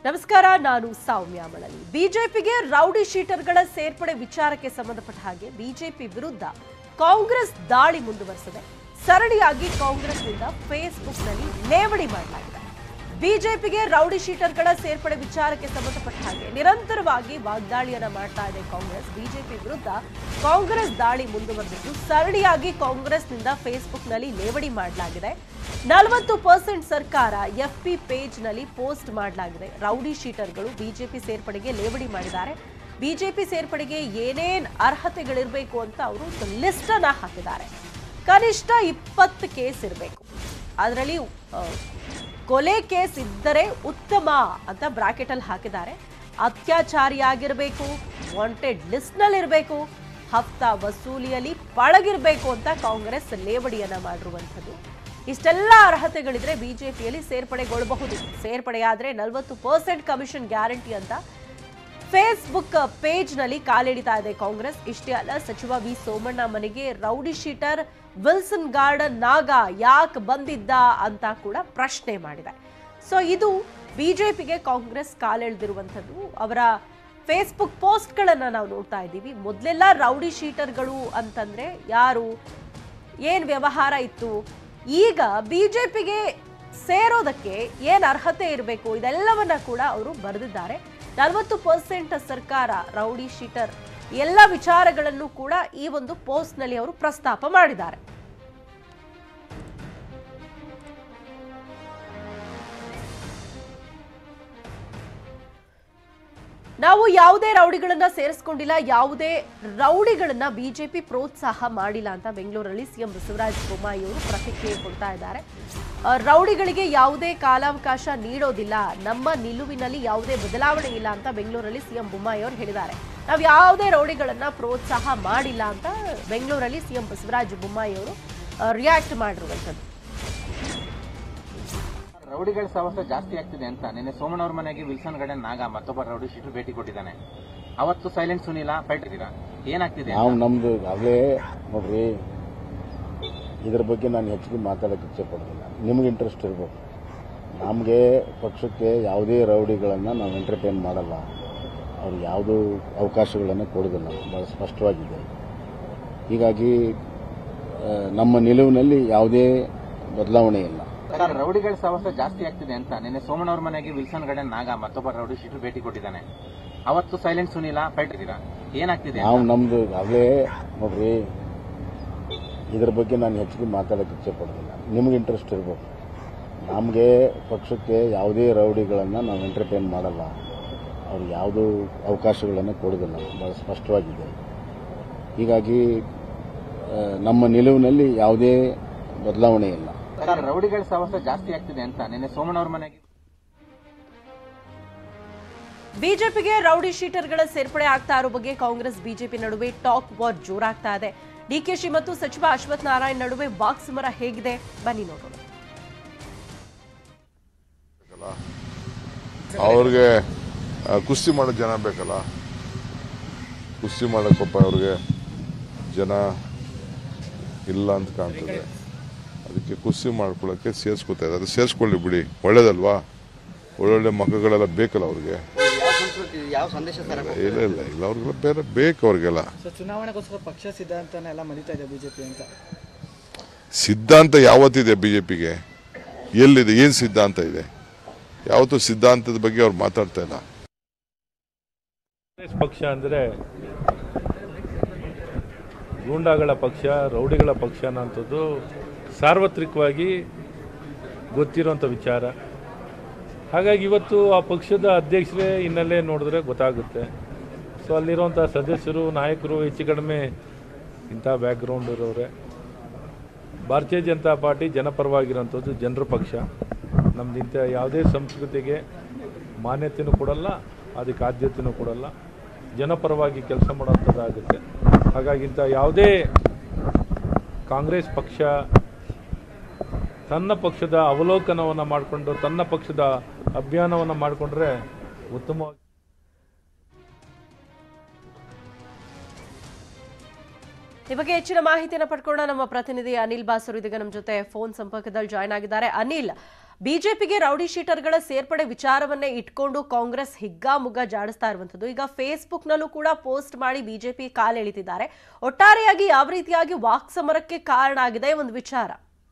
ನಮಸ್ಕಾರ ನಾನು ಸೌಮ್ಯ ಮಳಲಿ ಬಿಜೆಪಿಗೆ ರೌಡಿ ಶೀಟರ್ಗಳ ಸೇರ್ಪಡೆ ವಿಚಾರಕ್ಕೆ ಸಂಬಂಧಪಟ್ಟ ಹಾಗೆ ಬಿಜೆಪಿ ವಿರುದ್ಧ ಕಾಂಗ್ರೆಸ್ ದಾಳಿ ಮುಂದುವರೆಸಿದೆ ಸರಣಿಯಾಗಿ ಕಾಂಗ್ರೆಸ್ನಿಂದ ಫೇಸ್ಬುಕ್ನಲ್ಲಿ ಲೇವಡಿ ಮಾಡಲಾಗಿದೆ ಬಿಜೆಪಿಗೆ ರೌಡಿ ಶೀಟರ್ಗಳ ಸೇರ್ಪಡೆ ವಿಚಾರಕ್ಕೆ ಸಂಬಂಧಪಟ್ಟ ಹಾಗೆ ನಿರಂತರವಾಗಿ ವಾಗ್ದಾಳಿಯನ್ನ ಮಾಡ್ತಾ ಇದೆ ಕಾಂಗ್ರೆಸ್ ಬಿಜೆಪಿ ವಿರುದ್ಧ ಕಾಂಗ್ರೆಸ್ ದಾಳಿ ಮುಂದುವರೆದಿದ್ದು ಸರಣಿಯಾಗಿ ಕಾಂಗ್ರೆಸ್ನಿಂದ ಫೇಸ್ಬುಕ್ನಲ್ಲಿ ಲೇವಡಿ ಮಾಡಲಾಗಿದೆ ನಲವತ್ತು ಪರ್ಸೆಂಟ್ ಸರ್ಕಾರ ಎಫ್ಪಿ ಪೇಜ್ನಲ್ಲಿ ಪೋಸ್ಟ್ ಮಾಡಲಾಗಿದೆ ರೌಡಿ ಶೀಟರ್ಗಳು ಬಿಜೆಪಿ ಸೇರ್ಪಡೆಗೆ ಲೇವಡಿ ಮಾಡಿದ್ದಾರೆ ಬಿಜೆಪಿ ಸೇರ್ಪಡೆಗೆ ಏನೇನ್ ಅರ್ಹತೆಗಳಿರಬೇಕು ಅಂತ ಅವರು ಒಂದು ಲಿಸ್ಟ್ ಅನ್ನ ಹಾಕಿದ್ದಾರೆ ಕನಿಷ್ಠ ಇಪ್ಪತ್ತು ಕೇಸ್ ಇರಬೇಕು ಅದರಲ್ಲಿ ಆ, ಕೊಲೆ ಕೇಸ್ ಇದ್ದರೆ ಉತ್ತಮ ಅಂತ ಬ್ರಾಕೆಟ್ ಅಲ್ಲಿ ಹಾಕಿದ್ದಾರೆ ಅತ್ಯಾಚಾರಿಯಾಗಿರಬೇಕು ವಾಂಟೆಡ್ ಲಿಸ್ಟ್ನಲ್ಲಿ ಇರಬೇಕು ಹಫ್ತಾ ವಸೂಲಿಯಲ್ಲಿ ಪಳಗಿರಬೇಕು ಅಂತ ಕಾಂಗ್ರೆಸ್ ಲೇವಡಿಯನ್ನ ಮಾಡಿರುವಂಥದ್ದು ಇಷ್ಟೆಲ್ಲ ಅರ್ಹತೆಗಳಿದ್ರೆ ಬಿಜೆಪಿಯಲ್ಲಿ ಸೇರ್ಪಡೆಗೊಳ್ಳಬಹುದು ಸೇರ್ಪಡೆಯಾದ್ರೆ ನಲವತ್ತು ಪರ್ಸೆಂಟ್ ಕಮಿಷನ್ ಗ್ಯಾರಂಟಿ ಅಂತ ಫೇಸ್ಬುಕ್ ಪೇಜ್ನಲ್ಲಿ ಕಾಲಿಡಿತಾ ಇದೆ ಕಾಂಗ್ರೆಸ್ ಇಷ್ಟೇ ಅಲ್ಲ ಸಚಿವ ವಿ ಸೋಮಣ್ಣ ಮನೆಗೆ ರೌಡಿ ಶೀಟರ್ ವಿಲ್ಸನ್ ಗಾರ್ಡನ್ ನಾಗ ಯಾಕೆ ಬಂದಿದ್ದ ಅಂತ ಕೂಡ ಪ್ರಶ್ನೆ ಮಾಡಿದೆ ಸೊ ಇದು ಬಿಜೆಪಿಗೆ ಕಾಂಗ್ರೆಸ್ ಕಾಲೆಳೆದಿರುವಂಥದ್ದು ಅವರ ಫೇಸ್ಬುಕ್ ಪೋಸ್ಟ್ಗಳನ್ನು ನಾವು ನೋಡ್ತಾ ಇದ್ದೀವಿ ಮೊದಲೆಲ್ಲ ರೌಡಿ ಶೀಟರ್ಗಳು ಅಂತಂದ್ರೆ ಯಾರು ಏನ್ ವ್ಯವಹಾರ ಇತ್ತು ಈಗ ಬಿಜೆಪಿಗೆ ಸೇರೋದಕ್ಕೆ ಏನ್ ಅರ್ಹತೆ ಇರಬೇಕು ಇದೆಲ್ಲವನ್ನ ಕೂಡ ಅವರು ಬರೆದಿದ್ದಾರೆ ನಲವತ್ತು ಪರ್ಸೆಂಟ್ ಸರ್ಕಾರ ರೌಡಿ ಶೀಟರ್ ಎಲ್ಲ ವಿಚಾರಗಳನ್ನು ಕೂಡ ಈ ಒಂದು ಪೋಸ್ಟ್ನಲ್ಲಿ ಅವರು ಪ್ರಸ್ತಾಪ ಮಾಡಿದ್ದಾರೆ ನಾವು ಯಾವುದೇ ರೌಡಿಗಳನ್ನ ಸೇರಿಸ್ಕೊಂಡಿಲ್ಲ ಯಾವುದೇ ರೌಡಿಗಳನ್ನ ಬಿಜೆಪಿ ಪ್ರೋತ್ಸಾಹ ಮಾಡಿಲ್ಲ ಅಂತ ಬೆಂಗಳೂರಲ್ಲಿ ಸಿಎಂ ಬಸವರಾಜ ಬೊಮ್ಮಾಯಿ ಅವರು ಪ್ರತಿಕ್ರಿಯೆ ಕೊಡ್ತಾ ಇದ್ದಾರೆ ಆ, ರೌಡಿಗಳಿಗೆ ಯಾವುದೇ ಕಾಲಾವಕಾಶ ನೀಡೋದಿಲ್ಲ ನಮ್ಮ ನಿಲುವಿನಲ್ಲಿ ಯಾವುದೇ ಬದಲಾವಣೆ ಇಲ್ಲ ಅಂತ ಬೆಂಗಳೂರಲ್ಲಿ ಸಿಎಂ ಬೊಮ್ಮಾಯಿ ಅವರು ಹೇಳಿದ್ದಾರೆ ನಾವು ಯಾವುದೇ ರೌಡಿಗಳನ್ನ ಪ್ರೋತ್ಸಾಹ ಮಾಡಿಲ್ಲ ಅಂತ ಬೆಂಗಳೂರಲ್ಲಿ ಸಿಎಂ ಬಸವರಾಜ ಬೊಮ್ಮಾಯಿ ಅವರು ರಿಯಾಕ್ಟ್ ಮಾಡಿರುವಂಥದ್ದು ರೌಡಿಗಳ ಸಹವಾಸ ಜಾಸ್ತಿ ಆಗ್ತಿದೆ ಅಂತ ನಿನ್ನೆ ಸೋಮಣ್ಣ ಅವ್ರ ಮನೆಗೆ ವಿಲ್ಸನ್ ಗಾರ್ಡನ್ ನಾಗ ಮತ್ತೊಬ್ಬ ರೌಡಿ ಶೀಟು ಭೇಟಿ ಕೊಟ್ಟಿದ್ದಾನೆ ಅವತ್ತು ಸೈಲೆಂಟ್ ಸುನಿಲ ಫೈಟ್ ಇದ್ದೀರಾ ಏನಾಗ್ತಿದೆ ನಾವು ನಮ್ದು ಆಗಲೇ ನೋಡ್ರಿ ಇದ್ರ ಬಗ್ಗೆ ನಾನು ಹೆಚ್ಚಿಗೆ ಮಾತಾಡೋಕ್ಕೆ ಇಚ್ಛೆ ಪಡೋದಿಲ್ಲ ನಿಮ್ಗೆ ಇಂಟ್ರೆಸ್ಟ್ ಇರ್ಬೇಕು ನಮಗೆ ಪಕ್ಷಕ್ಕೆ ಯಾವುದೇ ರೌಡಿಗಳನ್ನು ನಾವು ಎಂಟರ್ಟೈನ್ ಮಾಡಲ್ಲ ಅವ್ರು ಯಾವುದೂ ಅವಕಾಶಗಳನ್ನು ಕೊಡೋದಿಲ್ಲ ಭಾಳ ಸ್ಪಷ್ಟವಾಗಿದೆ ಹೀಗಾಗಿ ಆ, ನಮ್ಮ ನಿಲುವಿನಲ್ಲಿ ಯಾವುದೇ ಬದಲಾವಣೆ ಇಲ್ಲ ಸರ್ ರೌಡಿಗಳ ಸಹವಾಸ ಜಾಸ್ತಿ ಆಗ್ತಿದೆ ಅಂತ ನಿನ್ನೆ ಸೋಮಣ್ಣ ಅವ್ರ ಮನೆಗೆ ವಿಲ್ಸನ್ ಗಾರ್ಡನ್ ನಾಗ ಮತ್ತೊಬ್ಬ ರೌಡಿ ಶೀಟು ಭೇಟಿ ಕೊಟ್ಟಿದ್ದಾನೆ ಅವತ್ತು ಸೈಲೆಂಟ್ ಸುನಿಲ ಫೈಟ್ ಇದ್ದೀರಾ ಏನಾಗ್ತಿದೆ ನಾವು ನಮ್ದು ಆಗಲೇ ನೋಡ್ರಿ ಇದ್ರ ಬಗ್ಗೆ ನಾನು ಹೆಚ್ಚಿಗೆ ಮಾತಾಡೋಕ್ಕೆ ಇಚ್ಛೆ ಪಡೋದಿಲ್ಲ ನಿಮ್ಗೆ ಇಂಟ್ರೆಸ್ಟ್ ಇರ್ಬೇಕು ನಮಗೆ ಪಕ್ಷಕ್ಕೆ ಯಾವುದೇ ರೌಡಿಗಳನ್ನು ನಾವು ಎಂಟರ್ಟೈನ್ ಮಾಡಲ್ಲ ಅವ್ರು ಯಾವುದೂ ಅವಕಾಶಗಳನ್ನು ಕೊಡೋದಿಲ್ಲ ಭಾಳ ಸ್ಪಷ್ಟವಾಗಿದೆ ಹೀಗಾಗಿ ಆ, ನಮ್ಮ ನಿಲುವಿನಲ್ಲಿ ಯಾವುದೇ ಬದಲಾವಣೆ ಇಲ್ಲ ಸರ್ ರೌಡಿಗಳ ಸಹವಾಸ ಜಾಸ್ತಿ ಆಗ್ತಿದೆ ಅಂತ ನಿನ್ನೆ ಸೋಮಣ್ಣ ಅವ್ರ ಮನೆಗೆ ಬಿಜೆಪಿಗೆ ರೌಡಿ ಶೀಟರ್ಗಳ ಸೇರ್ಪಡೆ ಆಗ್ತಾ ಇರೋ ಬಗ್ಗೆ ಕಾಂಗ್ರೆಸ್ ಬಿಜೆಪಿ ನಡುವೆ ಟಾಕ್ ವಾರ್ ಜೋರಾಗ್ತಾ ಇದೆ ಡಿಕೆಶಿ ಮತ್ತು ಸಚಿವ ಅಶ್ವಥ್ ನಾರಾಯಣ್ ನಡುವೆ ವಾಕ್ಸಮರ ಹೇಗಿದೆ ಬನ್ನಿ ನೋಡೋಣ ಅವ್ರಿಗೆ ಆ, ಕುಸ್ತಿ ಮಾಡೋ ಜನ ಬೇಕಲ್ಲ ಕುಸ್ತಿ ಮಾಡಕ್ ಪಾಪ ಅವ್ರಿಗೆ ಜನ ಇಲ್ಲ ಅಂತ ಕಾಣ್ತದೆ ಅದಕ್ಕೆ ಕುಸ್ತಿ ಮಾಡ್ಕೊಳ್ಳೋಕೆ ಸೇರಿಸ್ಕೊತಾ ಇದ್ದಾರೆ ಅದು ಸೇರಿಸ್ಕೊಳ್ಳಿ ಬಿಡಿ ಒಳ್ಳೇದಲ್ವಾ ಒಳ್ಳೊಳ್ಳೆ ಮಕ್ಕಳೆಲ್ಲ ಬೇಕಲ್ಲ ಅವ್ರಿಗೆ ಯಾವ ಸಂಸ್ಕೃತಿ ಯಾವ ಸಂದೇಶ ಸರ್ ಇಲ್ಲ ಇಲ್ಲ ಇಲ್ಲ ಅವ್ರಿಗೆಲ್ಲ ಬೇರೆ ಬೇಕು ಅವ್ರಿಗೆಲ್ಲ ಸೊ ಚುನಾವಣೆಗೋಸ್ಕರ ಪಕ್ಷ ಸಿದ್ಧಾಂತನ ಎಲ್ಲ ಮರಿತಾ ಇದೆ ಬಿಜೆಪಿ ಅಂತ ಸಿದ್ಧಾಂತ ಯಾವತ್ತಿದೆ ಬಿಜೆಪಿಗೆ ಎಲ್ಲಿದೆ ಏನು ಸಿದ್ಧಾಂತ ಇದೆ ಯಾವತ್ತೂ ಸಿದ್ಧಾಂತದ ಬಗ್ಗೆ ಅವ್ರು ಮಾತಾಡ್ತಾ ಇಲ್ಲ ಕಾಂಗ್ರೆಸ್ ಪಕ್ಷ ಅಂದರೆ ಗೂಂಡಾಗಳ ಪಕ್ಷ ರೌಡಿಗಳ ಪಕ್ಷ ಅನ್ನೋಂಥದ್ದು ಸಾರ್ವತ್ರಿಕವಾಗಿ ಗೊತ್ತಿರೋಂಥ ವಿಚಾರ ಹಾಗಾಗಿ ಇವತ್ತು ಆ ಪಕ್ಷದ ಅಧ್ಯಕ್ಷರೇ ಹಿನ್ನೆಲೆ ನೋಡಿದ್ರೆ ಗೊತ್ತಾಗುತ್ತೆ ಸೊ ಅಲ್ಲಿರುವಂಥ ಸದಸ್ಯರು ನಾಯಕರು ಹೆಚ್ಚು ಕಡಿಮೆ ಇಂಥ ಬ್ಯಾಕ್ಗ್ರೌಂಡ್ ಇರೋರೆ ಭಾರತೀಯ ಜನತಾ ಪಾರ್ಟಿ ಜನಪರವಾಗಿರೋಂಥದ್ದು ಜನರ ಪಕ್ಷ ನಮ್ದು ಇಂಥ ಯಾವುದೇ ಸಂಸ್ಕೃತಿಗೆ ಮಾನ್ಯತೆಯೂ ಕೊಡಲ್ಲ ಅದಕ್ಕೆ ಆದ್ಯತೆಯೂ ಕೊಡಲ್ಲ ಜನಪರವಾಗಿ ಕೆಲಸ ಮಾಡೋಂಥದ್ದಾಗುತ್ತೆ ಹಾಗಾಗಿ ಇಂಥ ಯಾವುದೇ ಕಾಂಗ್ರೆಸ್ ಪಕ್ಷ ತನ್ನ ಪಕ್ಷದ ಅವಲೋಕನವನ್ನು ಮಾಡಿಕೊಂಡು ತನ್ನ ಪಕ್ಷದ ಅಭಿಯಾನವನ್ನು ಮಾಡಿಕೊಂಡ್ರೆ ಉತ್ತಮವಾಗಿ ಈ ಬಗ್ಗೆ ಹೆಚ್ಚಿನ ಮಾಹಿತಿಯನ್ನು ಪಡ್ಕೊಳ್ಳೋಣ ನಮ್ಮ ಪ್ರತಿನಿಧಿ ಅನಿಲ್ ಬಾಸರು ಇದೀಗ ನಮ್ಮ ಜೊತೆ ಫೋನ್ ಸಂಪರ್ಕದಲ್ಲಿ ಜಾಯ್ನ್ ಆಗಿದ್ದಾರೆ ಅನಿಲ್ ಬಿಜೆಪಿಗೆ ರೌಡಿ ಶೀಟರ್ಗಳ ಸೇರ್ಪಡೆ ವಿಚಾರವನ್ನೇ ಇಟ್ಕೊಂಡು ಕಾಂಗ್ರೆಸ್ ಹಿಗ್ಗಾಮುಗ್ಗಾ ಜಾಡಿಸ್ತಾ ಇರುವಂತದ್ದು ಈಗ ಫೇಸ್ಬುಕ್ನಲ್ಲೂ ಕೂಡ ಪೋಸ್ಟ್ ಮಾಡಿ ಬಿಜೆಪಿ ಕಾಲೆಳಿತಿದ್ದಾರೆ ಒಟ್ಟಾರೆಯಾಗಿ ಯಾವ ರೀತಿಯಾಗಿ ವಾಕ್ ಸಮರಕ್ಕೆ ಕಾರಣ ಆಗಿದೆ ಒಂದು ವಿಚಾರ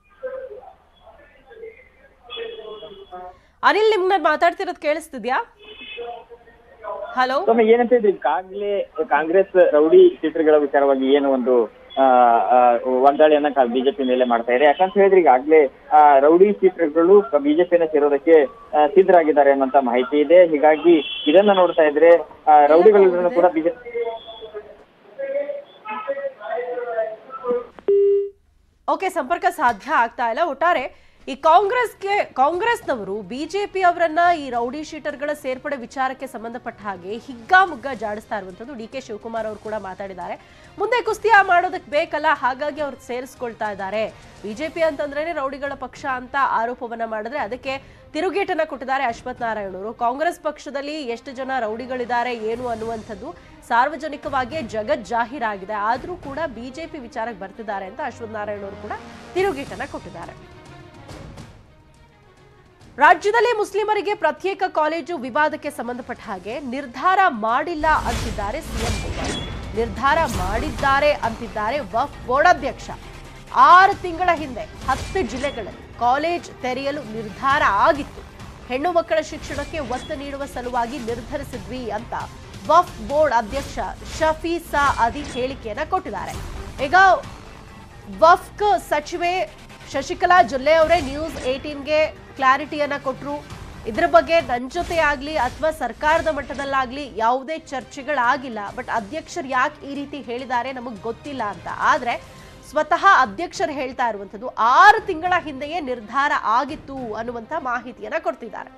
ಅನಿಲ್ ನಿಮ್ನ ಮಾತಾಡ್ತಿರೋದು ಕೇಳಿಸ್ತಿದ್ಯಾ ಹಲೋ ಸ್ವಾಮಿ ಏನಂತ ಇದ್ರಿ ಈಗಾಗಲೇ ಕಾಂಗ್ರೆಸ್ ರೌಡಿ ಸೀಟರ್ಗಳ ವಿಚಾರವಾಗಿ ಏನು ಒಂದು ಆ, ಆ, ವಾಗ್ದಾಳಿಯನ್ನ ಬಿಜೆಪಿ ಮೇಲೆ ಮಾಡ್ತಾ ಇದೆ ಯಾಕಂತ ಹೇಳಿದ್ರೆ ಈಗಾಗಲೇ ಆ, ರೌಡಿ ಸೀಟರ್ಗಳು ಬಿಜೆಪಿನ ಸೇರೋದಕ್ಕೆ ಆ, ಸಿದ್ಧರಾಗಿದ್ದಾರೆ ಅನ್ನುವಂತ ಮಾಹಿತಿ ಇದೆ ಹೀಗಾಗಿ ಇದನ್ನ ನೋಡ್ತಾ ಇದ್ರೆ ಆ, ರೌಡಿಗಳನ್ನು ಕೂಡ ಬಿಜೆಪಿ ಓಕೆ ಸಂಪರ್ಕ ಸಾಧ್ಯ ಆಗ್ತಾ ಇಲ್ಲ ಒಟ್ಟಾರೆ ಈ ಕಾಂಗ್ರೆಸ್ಗೆ ಕಾಂಗ್ರೆಸ್ನವರು ಬಿಜೆಪಿ ಅವರನ್ನ ಈ ರೌಡಿ ಶೀಟರ್ಗಳ ಸೇರ್ಪಡೆ ವಿಚಾರಕ್ಕೆ ಸಂಬಂಧಪಟ್ಟ ಹಾಗೆ ಹಿಗ್ಗಾಮುಗ್ಗಾ ಜಾಡಿಸ್ತಾ ಇರುವಂತದ್ದು ಡಿ ಕೆ ಶಿವಕುಮಾರ್ ಅವರು ಕೂಡ ಮಾತಾಡಿದ್ದಾರೆ ಮುಂದೆ ಕುಸ್ತಿಯ ಮಾಡೋದಕ್ಕೆ ಬೇಕಲ್ಲ ಹಾಗಾಗಿ ಅವ್ರು ಸೇರಿಸ್ಕೊಳ್ತಾ ಇದ್ದಾರೆ ಬಿಜೆಪಿ ಅಂತಂದ್ರೇನೆ ರೌಡಿಗಳ ಪಕ್ಷ ಅಂತ ಆರೋಪವನ್ನ ಮಾಡಿದ್ರೆ ಅದಕ್ಕೆ ತಿರುಗೇಟನ್ನ ಕೊಟ್ಟಿದ್ದಾರೆ ಅಶ್ವಥ್ ನಾರಾಯಣವರು ಕಾಂಗ್ರೆಸ್ ಪಕ್ಷದಲ್ಲಿ ಎಷ್ಟು ಜನ ರೌಡಿಗಳಿದ್ದಾರೆ ಏನು ಅನ್ನುವಂಥದ್ದು ಸಾರ್ವಜನಿಕವಾಗಿಯೇ ಜಗತ್ ಜಾಹೀರಾಗಿದೆ ಆದರೂ ಕೂಡ ಬಿಜೆಪಿ ವಿಚಾರಕ್ಕೆ ಬರ್ತಿದ್ದಾರೆ ಅಂತ ಅಶ್ವಥ್ ನಾರಾಯಣವರು ಕೂಡ ತಿರುಗೇಟನ್ನ ಕೊಟ್ಟಿದ್ದಾರೆ ರಾಜ್ಯದಲ್ಲಿ ಮುಸ್ಲಿಮರಿಗೆ ಪ್ರತ್ಯೇಕ ಕಾಲೇಜು ವಿವಾದಕ್ಕೆ ಸಂಬಂಧಪಟ್ಟ ಹಾಗೆ ನಿರ್ಧಾರ ಮಾಡಿಲ್ಲ ಅಂತಿದ್ದಾರೆ ಸಿಎಂ ಬೊಮ್ಮಾಯಿ ನಿರ್ಧಾರ ಮಾಡಿದ್ದಾರೆ ಅಂತಿದ್ದಾರೆ ವಫ್ ಬೋರ್ಡ್ ಅಧ್ಯಕ್ಷ ಆರು ತಿಂಗಳ ಹಿಂದೆ ಹತ್ತು ಜಿಲ್ಲೆಗಳಲ್ಲಿ ಕಾಲೇಜ್ ತೆರೆಯಲು ನಿರ್ಧಾರ ಆಗಿತ್ತು ಹೆಣ್ಣು ಮಕ್ಕಳ ಶಿಕ್ಷಣಕ್ಕೆ ಒತ್ತು ನೀಡುವ ಸಲುವಾಗಿ ನಿರ್ಧರಿಸಿದ್ವಿ ಅಂತ ವಫ್ ಬೋರ್ಡ್ ಅಧ್ಯಕ್ಷ ಶಫೀಸಾ ಅದಿ ಹೇಳಿಕೆಯನ್ನ ಕೊಟ್ಟಿದ್ದಾರೆ ಈಗ ವಫ್ಕ್ ಸಚಿವೆ ಶಶಿಕಲಾ ಜೊಲ್ಲೆ ಅವರೇ ನ್ಯೂಸ್ ಏಟೀನ್ಗೆ ಕ್ಲಾರಿಟಿಯನ್ನ ಕೊಟ್ಟರು ಇದ್ರ ಬಗ್ಗೆ ನನ್ನ ಜೊತೆ ಆಗ್ಲಿ ಅಥವಾ ಸರ್ಕಾರದ ಮಟ್ಟದಲ್ಲಾಗ್ಲಿ ಯಾವುದೇ ಚರ್ಚೆಗಳಾಗಿಲ್ಲ ಬಟ್ ಅಧ್ಯಕ್ಷರು ಯಾಕೆ ಈ ರೀತಿ ಹೇಳಿದ್ದಾರೆ ನಮಗೆ ಗೊತ್ತಿಲ್ಲ ಅಂತ ಆದ್ರೆ ಸ್ವತಃ ಅಧ್ಯಕ್ಷರು ಹೇಳ್ತಾ ಇರುವಂಥದ್ದು ಆರು ತಿಂಗಳ ಹಿಂದೆಯೇ ನಿರ್ಧಾರ ಆಗಿತ್ತು ಅನ್ನುವಂಥ ಮಾಹಿತಿಯನ್ನ ಕೊಡ್ತಿದ್ದಾರೆ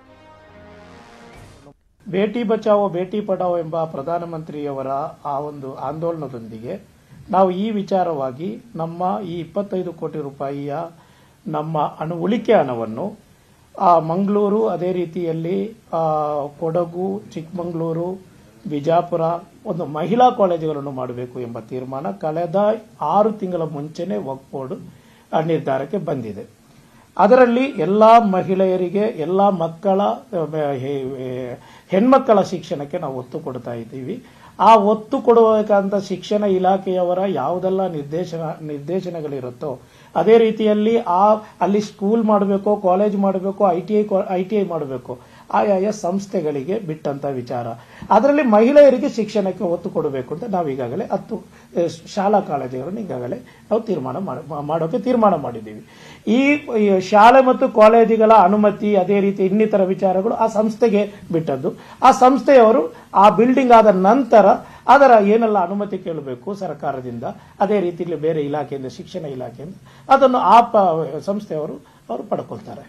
ಬೇಟಿ ಬಚಾವೋ ಬೇಟಿ ಪಡಾವೋ ಎಂಬ ಪ್ರಧಾನಮಂತ್ರಿಯವರ ಆ ಒಂದು ಆಂದೋಲನದೊಂದಿಗೆ ನಾವು ಈ ವಿಚಾರವಾಗಿ ನಮ್ಮ ಈ ಇಪ್ಪತ್ತೈದು ಕೋಟಿ ರೂಪಾಯಿಯ ನಮ್ಮ ಹಣ ಉಳಿಕೆ ಹಣವನ್ನು ಆ ಮಂಗಳೂರು ಅದೇ ರೀತಿಯಲ್ಲಿ ಆ, ಕೊಡಗು ಚಿಕ್ಕಮಗಳೂರು ಬಿಜಾಪುರ ಒಂದು ಮಹಿಳಾ ಕಾಲೇಜುಗಳನ್ನು ಮಾಡಬೇಕು ಎಂಬ ತೀರ್ಮಾನ ಕಳೆದ ಆರು ತಿಂಗಳ ಮುಂಚೆನೆ ವಕ್ಫ್ ಬೋರ್ಡ್ ಆ ನಿರ್ಧಾರಕ್ಕೆ ಬಂದಿದೆ ಅದರಲ್ಲಿ ಎಲ್ಲ ಮಹಿಳೆಯರಿಗೆ ಎಲ್ಲ ಮಕ್ಕಳ ಅಹ್, ಹೆ- ಹೆ- ಹೆಣ್ಮಕ್ಕಳ ಶಿಕ್ಷಣಕ್ಕೆ ನಾವು ಒತ್ತು ಕೊಡ್ತಾ ಇದ್ದೀವಿ ಆ ಒತ್ತು ಕೊಡಬೇಕಂತ ಶಿಕ್ಷಣ ಇಲಾಖೆಯವರ ಯಾವುದೆಲ್ಲ ನಿರ್ದೇಶನ ನಿರ್ದೇಶನಗಳಿರುತ್ತೋ ಅದೇ ರೀತಿಯಲ್ಲಿ ಆ ಅಲ್ಲಿ ಸ್ಕೂಲ್ ಮಾಡಬೇಕು ಕಾಲೇಜ್ ಮಾಡಬೇಕು I T I I T I ಮಾಡಬೇಕು ಆಯಾಯ ಸಂಸ್ಥೆಗಳಿಗೆ ಬಿಟ್ಟಂತ ವಿಚಾರ ಅದರಲ್ಲಿ ಮಹಿಳೆಯರಿಗೆ ಶಿಕ್ಷಣಕ್ಕೆ ಒತ್ತು ಕೊಡಬೇಕು ಅಂತ ನಾವು ಈಗಾಗಲೇ ಹತ್ತು ಅಹ್, ಶಾಲಾ ಕಾಲೇಜುಗಳನ್ನು ಈಗಾಗಲೇ ನಾವು ತೀರ್ಮಾನ ಮಾಡ- ಮಾಡೋಕೆ ತೀರ್ಮಾನ ಮಾಡಿದ್ದೀವಿ ಈ ಈ ಶಾಲೆ ಮತ್ತು ಕಾಲೇಜುಗಳ ಅನುಮತಿ ಅದೇ ರೀತಿ ಇನ್ನಿತರ ವಿಚಾರಗಳು ಆ ಸಂಸ್ಥೆಗೆ ಬಿಟ್ಟದ್ದು ಆ ಸಂಸ್ಥೆಯವರು ಆ ಬಿಲ್ಡಿಂಗ್ ಆದ ನಂತರ ಅದರ ಏನೆಲ್ಲ ಅನುಮತಿ ಕೇಳಬೇಕು ಸರ್ಕಾರದಿಂದ ಅದೇ ರೀತಿಯಲ್ಲಿ ಬೇರೆ ಇಲಾಖೆಯಿಂದ ಶಿಕ್ಷಣ ಇಲಾಖೆಯಿಂದ ಅದನ್ನು ಆ ಪ- ಸಂಸ್ಥೆಯವರು ಅವರು ಪಡ್ಕೊಳ್ತಾರೆ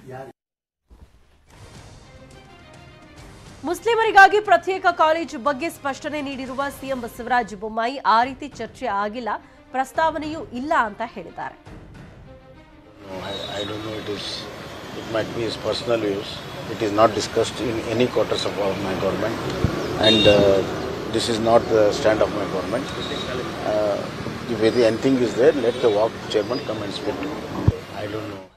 ಮುಸ್ಲಿಮರಿಗಾಗಿ ಪ್ರತ್ಯೇಕ ಕಾಲೇಜು ಬಗ್ಗೆ ಸ್ಪಷ್ಟನೆ ನೀಡಿರುವ ಸಿಎಂ ಬಸವರಾಜ ಬೊಮ್ಮಾಯಿ ಆ ರೀತಿ ಚರ್ಚೆ ಆಗಿಲ್ಲ ಪ್ರಸ್ತಾವನೆಯೂ ಇಲ್ಲ ಅಂತ ಹೇಳಿದ್ದಾರೆ No, I, I don't know. It is. It might be his personal views. It is not discussed in any quarters of our, my government, and uh, this is not the stand of my government. Uh, if anything is there, let the walk chairman come and speak. I don't know.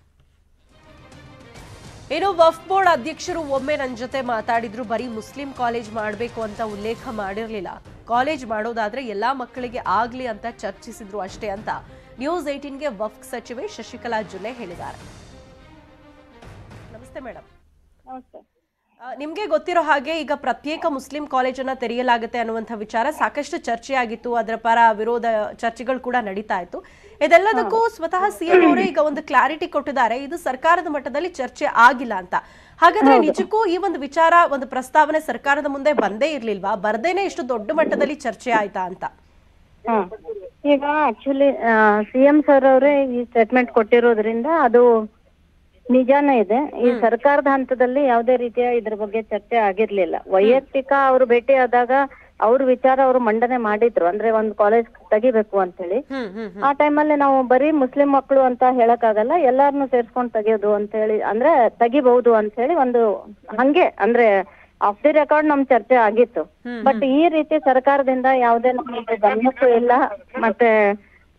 ಇನ್ನು Waqf board ಅಧ್ಯಕ್ಷರು ಒಮ್ಮೆ ನನ್ನ ಜೊತೆ ಮಾತಾಡಿದ್ರು ಬರೀ Muslim college ಮಾಡಬೇಕು ಅಂತ ಉಲ್ಲೇಖ ಮಾಡಿರಲಿಲ್ಲ ಕಾಲೇಜ್ ಮಾಡೋದಾದ್ರೆ ಎಲ್ಲಾ ಮಕ್ಕಳಿಗೆ ಆಗ್ಲಿ ಅಂತ ಚರ್ಚಿಸಿದ್ರು ಅಷ್ಟೇ ಅಂತ ನ್ಯೂಸ್ ಏಟೀನ್ಗೆ ವಫ್ ಸಚಿವೆ ಶಶಿಕಲಾ ಜುಲೆ ಹೇಳಿದ್ದಾರೆ ನಮಸ್ತೆ ಮೇಡಮ್ ನಿಮ್ಗೆ ಗೊತ್ತಿರೋ ಹಾಗೆ ಈಗ ಪ್ರತ್ಯೇಕ ಮುಸ್ಲಿಂ ಕಾಲೇಜನ್ನ ತೆರೆಯಲಾಗುತ್ತೆ ಅನ್ನುವಂಥ ವಿಚಾರ ಸಾಕಷ್ಟು ಚರ್ಚೆ ಆಗಿತ್ತು ಅದರ ಪರ ವಿರೋಧ ಚರ್ಚೆಗಳು ಕೂಡ ನಡೀತಾ ಇತ್ತು ಇದೆಲ್ಲದಕ್ಕೂ ಸ್ವತಃ ಸಿಎಂ ಅವರೇ ಈಗ ಒಂದು ಕ್ಲಾರಿಟಿ ಕೊಟ್ಟಿದ್ದಾರೆ ಇದು ಸರ್ಕಾರದ ಮಟ್ಟದಲ್ಲಿ ಚರ್ಚೆ ಆಗಿಲ್ಲ ಅಂತ ಹಾಗಾದ್ರೆ ನಿಜಕ್ಕೂ ಈ ಒಂದು ವಿಚಾರ ಒಂದು ಪ್ರಸ್ತಾವನೆ ಸರ್ಕಾರದ ಮುಂದೆ ಬಂದೇ ಇರ್ಲಿಲ್ವಾ ಬರ್ದೇನೆ ಇಷ್ಟು ದೊಡ್ಡ ಮಟ್ಟದಲ್ಲಿ ಚರ್ಚೆ ಆಯ್ತಾ ಅಂತ ಹಾ. ಈಗ ಆಕ್ಚುಲಿ ಸಿಎಂ ಸರ್ ಅವರೇ ಈ ಸ್ಟೇಟ್ಮೆಂಟ್ ಕೊಟ್ಟಿರೋದ್ರಿಂದ ಅದು ನಿಜಾನೇ ಇದೆ ಈ ಸರ್ಕಾರದ ಹಂತದಲ್ಲಿ ಯಾವುದೇ ರೀತಿಯ ಇದ್ರ ಬಗ್ಗೆ ಚರ್ಚೆ ಆಗಿರ್ಲಿಲ್ಲ ವೈಯಕ್ತಿಕ ಅವರು ಭೇಟಿ ಆದಾಗ ಅವ್ರ ವಿಚಾರ ಅವರು ಮಂಡನೆ ಮಾಡಿದ್ರು ಅಂದ್ರೆ ಒಂದ್ ಕಾಲೇಜ್ ತೆಗಿಬೇಕು ಅಂತ ಹೇಳಿ ಹ್ಮ್ ಹ್ಮ್ ಆ ಟೈಮಲ್ಲಿ ನಾವು ಬರೀ ಮುಸ್ಲಿಂ ಮಕ್ಕಳು ಅಂತ ಹೇಳಕ್ಕಾಗಲ್ಲ ಎಲ್ಲಾರನ್ನು ಸೇರ್ಸ್ಕೊಂಡ್ ತೆಗಿಯೋದು ಅಂತ ಹೇಳಿ ಅಂದ್ರೆ ತೆಗಿಬಹುದು ಅಂತ ಹೇಳಿ ಒಂದು ಹಂಗೆ ಅಂದ್ರೆ ಆಫ್ ದಿ ರೆಕಾರ್ಡ್ ನಮ್ ಚರ್ಚೆ ಆಗಿತ್ತು ಬಟ್ ಈ ರೀತಿ ಸರ್ಕಾರದಿಂದ ಯಾವುದೇ ನಮ್ಗೆ ಗಮನಕ್ಕೂ ಇಲ್ಲ ಮತ್ತೆ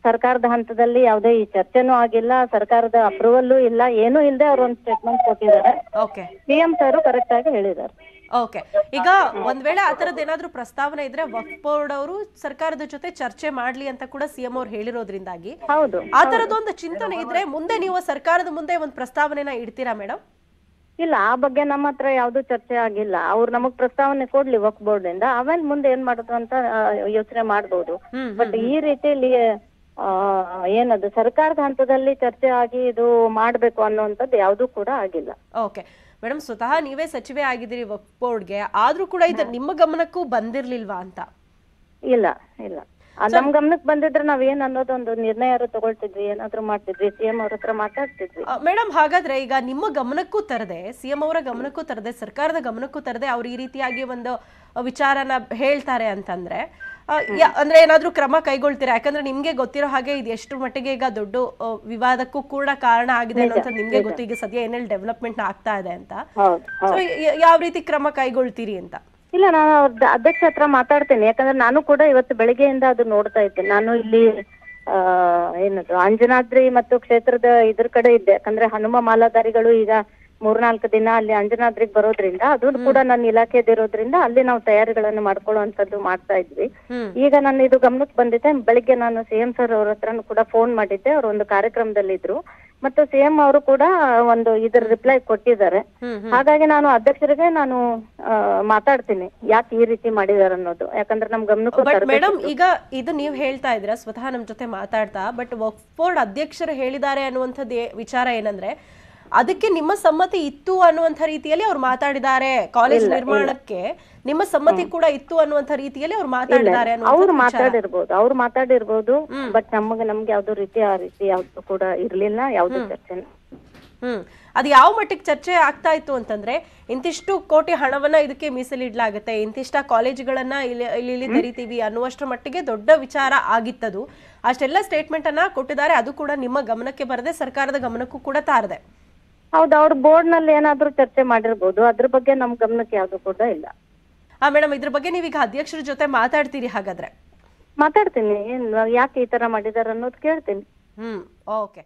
ಸರ್ಕಾರದ ಹಂತದಲ್ಲಿ ಯಾವುದೇ ಈ ಚರ್ಚೆನೂ ಆಗಿಲ್ಲ ಸರ್ಕಾರದ ಅಪ್ರೂವಲ್ಲೂ ಇಲ್ಲ ಏನೂ ಇಲ್ಲದೆ ಅವ್ರು ಒಂದು ಸ್ಟೇಟ್ಮೆಂಟ್ ಕೊಟ್ಟಿದ್ದಾರೆ ಓಕೆ ಸಿಎಂ ಸರ್ ಕರೆಕ್ಟ್ ಆಗಿ ಹೇಳಿದ್ದಾರೆ ಓಕೆ ಈಗ ಒಂದ್ ವೇಳೆ ಆ ಥರದ್ದು ಏನಾದ್ರೂ ಪ್ರಸ್ತಾವನೆ ಇದ್ರೆ ವಕ್ಫ್ ಬೋರ್ಡ್ ಅವರು ಸರ್ಕಾರದ ಜೊತೆ ಚರ್ಚೆ ಮಾಡ್ಲಿ ಅಂತ ಕೂಡ ಸಿಎಂ ಅವ್ರು ಹೇಳಿರೋದ್ರಿಂದಾಗಿ ಹೌದು ಆ ತರದೊಂದು ಚಿಂತನೆ ಇದ್ರೆ ಮುಂದೆ ನೀವು ಸರ್ಕಾರದ ಮುಂದೆ ಒಂದು ಪ್ರಸ್ತಾವನೆನ ಇಡ್ತೀರಾ ಮೇಡಮ್ ಇಲ್ಲ ಆ ಬಗ್ಗೆ ನಮ್ಮ ಹತ್ರ ಯಾವ್ದು ಚರ್ಚೆ ಆಗಿಲ್ಲ ಅವ್ರು ನಮಗ್ ಪ್ರಸ್ತಾವನೆ ಕೊಡ್ಲಿ ವಕ್ ಬೋರ್ಡ್ ಇಂದ ಆಮೇಲೆ ಮುಂದೆ ಏನ್ ಮಾಡೋದು ಅಂತ ಯೋಚನೆ ಮಾಡ್ಬೋದು ಹ್ಮ್, ಬಟ್ ಈ ರೀತಿಯಲ್ಲಿ ಆ, ಏನದು ಸರ್ಕಾರದ ಹಂತದಲ್ಲಿ ಚರ್ಚೆ ಆಗಿ ಇದು ಮಾಡ್ಬೇಕು ಅನ್ನುವಂಥದ್ದು ಯಾವ್ದು ಕೂಡ ಆಗಿಲ್ಲ ಓಕೆ ಮೇಡಮ್ ಸ್ವತಃ ನೀವೇ ಸಚಿವೆ ಆಗಿದ್ದೀರಿ ವಕ್ಫ್ ಬೋರ್ಡ್ಗೆ ಆದ್ರೂ ಕೂಡ ಇದು ನಿಮ್ಮ ಗಮನಕ್ಕೂ ಬಂದಿರ್ಲಿಲ್ವಾ ಅಂತ ಇಲ್ಲ ಇಲ್ಲ ಆ, ನಮ್ ಗಮನಕ್ಕೆ ಬಂದಿದ್ರೆ ನಾವ್ ಏನ್ ಅನ್ನೋದೊಂದು ನಿರ್ಣಯ ತಗೊಳ್ತಿದ್ವಿ ಏನಾದ್ರು ಮಾಡ್ತಿದ್ವಿ ಸಿಎಂ ಅವ್ರ ಹತ್ರ ಮಾತಾಡ್ತಿದ್ವಿ ಮೇಡಮ್ ಹಾಗಾದ್ರೆ ಈಗ ನಿಮ್ಮ ಗಮನಕ್ಕೂ ತರದೆ ಸಿಎಂ ಅವರ ಗಮನಕ್ಕೂ ತರದೆ ಸರ್ಕಾರದ ಗಮನಕ್ಕೂ ತರದೆ ಅವ್ರು ಈ ರೀತಿಯಾಗಿ ಒಂದು ವಿಚಾರನ ಹೇಳ್ತಾರೆ ಅಂತಂದ್ರೆ ಆ, ಯಾ- ಅಂದ್ರೆ ಏನಾದ್ರೂ ಕ್ರಮ ಕೈಗೊಳ್ತೀರಾ ಯಾಕಂದ್ರೆ ನಿಮ್ಗೆ ಗೊತ್ತಿರೋ ಹಾಗೆ ಇದು ಎಷ್ಟು ಮಟ್ಟಿಗೆ ಈಗ ದೊಡ್ಡ ಆ, ವಿವಾದಕ್ಕೂ ಕೂಡ ಕಾರಣ ಆಗಿದೆ ಅನ್ನೋಂಥ ನಿಮ್ಗೆ ಗೊತ್ತು ಈಗ ಸದ್ಯ ಏನೇಳಿ ಡೆವಲಪ್ಮೆಂಟ್ ಆಗ್ತಾ ಇದೆ ಅಂತ ಹೌದು ಸೊ ಯಾವ ರೀತಿ ಕ್ರಮ ಕೈಗೊಳ್ತೀರಿ ಅಂತ ಇಲ್ಲ ನಾನು ಅವ್ರ ಅಧ್ಯಕ್ಷ ಹತ್ರ ಮಾತಾಡ್ತೇನೆ ಯಾಕಂದ್ರೆ ನಾನು ಕೂಡ ಇವತ್ತು ಬೆಳಿಗ್ಗೆಯಿಂದ ಅದು ನೋಡ್ತಾ ಇದ್ದೇನೆ ನಾನು ಇಲ್ಲಿ ಆ ಏನದು ಅಂಜನಾದ್ರಿ ಮತ್ತು ಕ್ಷೇತ್ರದ ಇದ್ರ ಕಡೆ ಇದ್ದೆ ಯಾಕಂದ್ರೆ ಹನುಮ ಮಾಲಾಧಾರಿಗಳು ಈಗ ಮೂರ್ನಾಲ್ಕು ದಿನ ಅಲ್ಲಿ ಅಂಜನಾದ್ರಿಗೆ ಬರೋದ್ರಿಂದ ಅದು ಕೂಡ ನನ್ನ ಇಲಾಖೆದಿರೋದ್ರಿಂದ ಅಲ್ಲಿ ನಾವು ತಯಾರಿಗಳನ್ನು ಮಾಡ್ಕೊಳ್ಳುವಂತದ್ದು ಮಾಡ್ತಾ ಇದ್ವಿ ಹ್ಮ್ ಈಗ ನಾನು ಇದು ಗಮನಕ್ಕೆ ಬಂದಿದೆ ಬೆಳಿಗ್ಗೆ ನಾನು ಸಿಎಂ ಸರ್ ಅವ್ರ ಹತ್ರನೂ ಕೂಡ ಫೋನ್ ಮಾಡಿದ್ದೆ ಅವ್ರು ಒಂದು ಕಾರ್ಯಕ್ರಮದಲ್ಲಿದ್ರು ಮತ್ತು ಸಿಎಂ ಅವರು ಕೂಡ ಒಂದು ಇದ್ರ ರಿಪ್ಲೈ ಕೊಟ್ಟಿದ್ದಾರೆ ಹ್ಮ್ ಹಾಗಾಗಿ ನಾನು ಅಧ್ಯಕ್ಷರಿಗೆ ನಾನು ಆ, ಮಾತಾಡ್ತೀನಿ ಯಾಕೆ ಈ ರೀತಿ ಮಾಡಿದಾರೆ ಅನ್ನೋದು ಯಾಕಂದ್ರೆ ನಮ್ ಗಮನಕ್ಕೂ ಬಟ್ ತರ್ಬೇಕು. ಮೇಡಮ್ ಈಗ ಇದು ನೀವು ಹೇಳ್ತಾ ಇದ್ದೀರಾ ಸ್ವತಃ ನಮ್ಮ ಜೊತೆ ಮಾತಾಡ್ತಾ ಬಟ್ ವಕ್ಫ್ ಬೋರ್ಡ್ ಅಧ್ಯಕ್ಷರು ಹೇಳಿದ್ದಾರೆ ಅನ್ನುವಂಥದ್ದು ಏ- ವಿಚಾರ ಏನಂದ್ರೆ ಅದಕ್ಕೆ ನಿಮ್ಮ ಸಮ್ಮತಿ ಇತ್ತು ಅನ್ನುವಂಥ ರೀತಿಯಲ್ಲಿ ಅವ್ರು ಮಾತಾಡಿದ್ದಾರೆ ಕಾಲೇಜ್ ನಿರ್ಮಾಣಕ್ಕೆ ನಿಮ್ಮ ಸಮ್ಮತಿ ಕೂಡ ಇತ್ತು ಅನ್ನುವಂಥ ರೀತಿಯಲ್ಲಿ ಅವ್ರು ಮಾತಾಡಿದ್ದಾರೆ ಅವ್ರು ಅನ್ನುವಂಥ ವಿಚಾರ ಮಾತಾಡಿರ್ಬೋದು ಅವ್ರು ಮಾತಾಡಿರ್ಬೋದು ಬಟ್ ನಮಗೆ ನಮ್ಗೆ ಯಾವ್ದು ರೀತಿ ಆ ರೀತಿ ಯಾವ್ದು ಕೂಡ ಇರ್ಲಿಲ್ಲ ಯಾವ್ದು ಚರ್ಚೆ ಹ್ಮ್ ಅದು ಯಾವ ಮಟ್ಟಿಗೆ ಚರ್ಚೆ ಆಗ್ತಾ ಇತ್ತು ಅಂತಂದ್ರೆ ಇಂತಿಷ್ಟು ಕೋಟಿ ಹಣವನ್ನ ಇದಕ್ಕೆ ಮೀಸಲಿಡ್ಲಾಗುತ್ತೆ ಇಂತಿಷ್ಟ ಕಾಲೇಜುಗಳನ್ನ ಇಲ್ಲಿ ಇಲ್ಲಿ ಇಲ್ಲಿ ತೆರಿತೀವಿ ಅನ್ನುವಷ್ಟರ ಮಟ್ಟಿಗೆ ದೊಡ್ಡ ವಿಚಾರ ಆಗಿತ್ತದು ಅಷ್ಟೆಲ್ಲ ಸ್ಟೇಟ್ಮೆಂಟ್ ಅನ್ನ ಕೊಟ್ಟಿದ್ದಾರೆ ಅದು ಕೂಡ ನಿಮ್ಮ ಗಮನಕ್ಕೆ ಬರದೆ ಸರ್ಕಾರದ ಗಮನಕ್ಕೂ ಕೂಡ ತಾರದೆ ಹೌದು ಅವ್ರ ಬೋರ್ಡ್ ನಲ್ಲಿ ಏನಾದ್ರೂ ಚರ್ಚೆ ಮಾಡಿರ್ಬೋದು ಅದ್ರ ಬಗ್ಗೆ ನಮ್ ಗಮನಕ್ಕೆ ಯಾವ್ದು ಕೂಡ ಇಲ್ಲ ಆ ಮೇಡಮ್ ಇದ್ರ ಬಗ್ಗೆ ನೀವೀಗ ಅಧ್ಯಕ್ಷರ ಜೊತೆ ಮಾತಾಡ್ತೀರಿ ಹಾಗಾದ್ರೆ ಮಾತಾಡ್ತೀನಿ ಏನ್ ಯಾಕೆ ಈ ತರ ಮಾಡಿದಾರೆ ಅನ್ನೋದು ಕೇಳ್ತೀನಿ ಹ್ಮ್ ಓಕೆ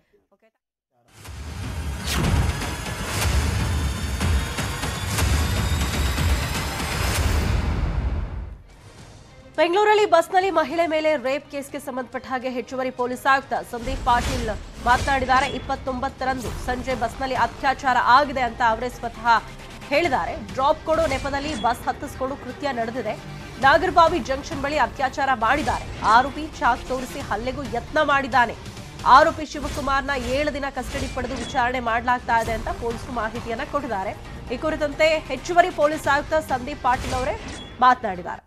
ಬೆಂಗಳೂರಲ್ಲಿ ಬಸ್ನಲ್ಲಿ ಮಹಿಳೆ ಮೇಲೆ ರೇಪ್ ಕೇಸ್ಗೆ ಸಂಬಂಧಪಟ್ಟ ಹಾಗೆ ಹೆಚ್ಚುವರಿ ಪೊಲೀಸ್ ಆಯುಕ್ತ ಸಂದೀಪ್ ಪಾಟೀಲ್ ಮಾತನಾಡಿದ್ದಾರೆ ಇಪ್ಪತ್ತೊಂಬತ್ತರಂದು ಸಂಜೆ ಬಸ್ನಲ್ಲಿ ಅತ್ಯಾಚಾರ ಆಗಿದೆ ಅಂತ ಅವರೇ ಸ್ವತಃ ಹೇಳಿದ್ದಾರೆ ಡ್ರಾಪ್ ಕೊಡೋ ನೆಪದಲ್ಲಿ ಬಸ್ ಹತ್ತಿಸ್ಕೊಂಡು ಕೃತ್ಯ ನಡೆದಿದೆ ನಾಗರಬಾವಿ ಜಂಕ್ಷನ್ ಬಳಿ ಅತ್ಯಾಚಾರ ಮಾಡಿದ್ದಾರೆ ಆರೋಪಿ ಚಾಕ್ ತೋರಿಸಿ ಹಲ್ಲೆಗೂ ಯತ್ನ ಮಾಡಿದ್ದಾನೆ ಆರೋಪಿ ಶಿವಕುಮಾರ್ನ ಏಳು ದಿನ ಕಸ್ಟಡಿ ಪಡೆದು ವಿಚಾರಣೆ ಮಾಡಲಾಗ್ತಾ ಇದೆ ಅಂತ ಪೊಲೀಸರು ಮಾಹಿತಿಯನ್ನ ಕೊಟ್ಟಿದ್ದಾರೆ ಈ ಕುರಿತಂತೆ ಹೆಚ್ಚುವರಿ ಪೊಲೀಸ್ ಆಯುಕ್ತ ಸಂದೀಪ್ ಪಾಟೀಲ್ ಅವರೇ ಮಾತನಾಡಿದ್ದಾರೆ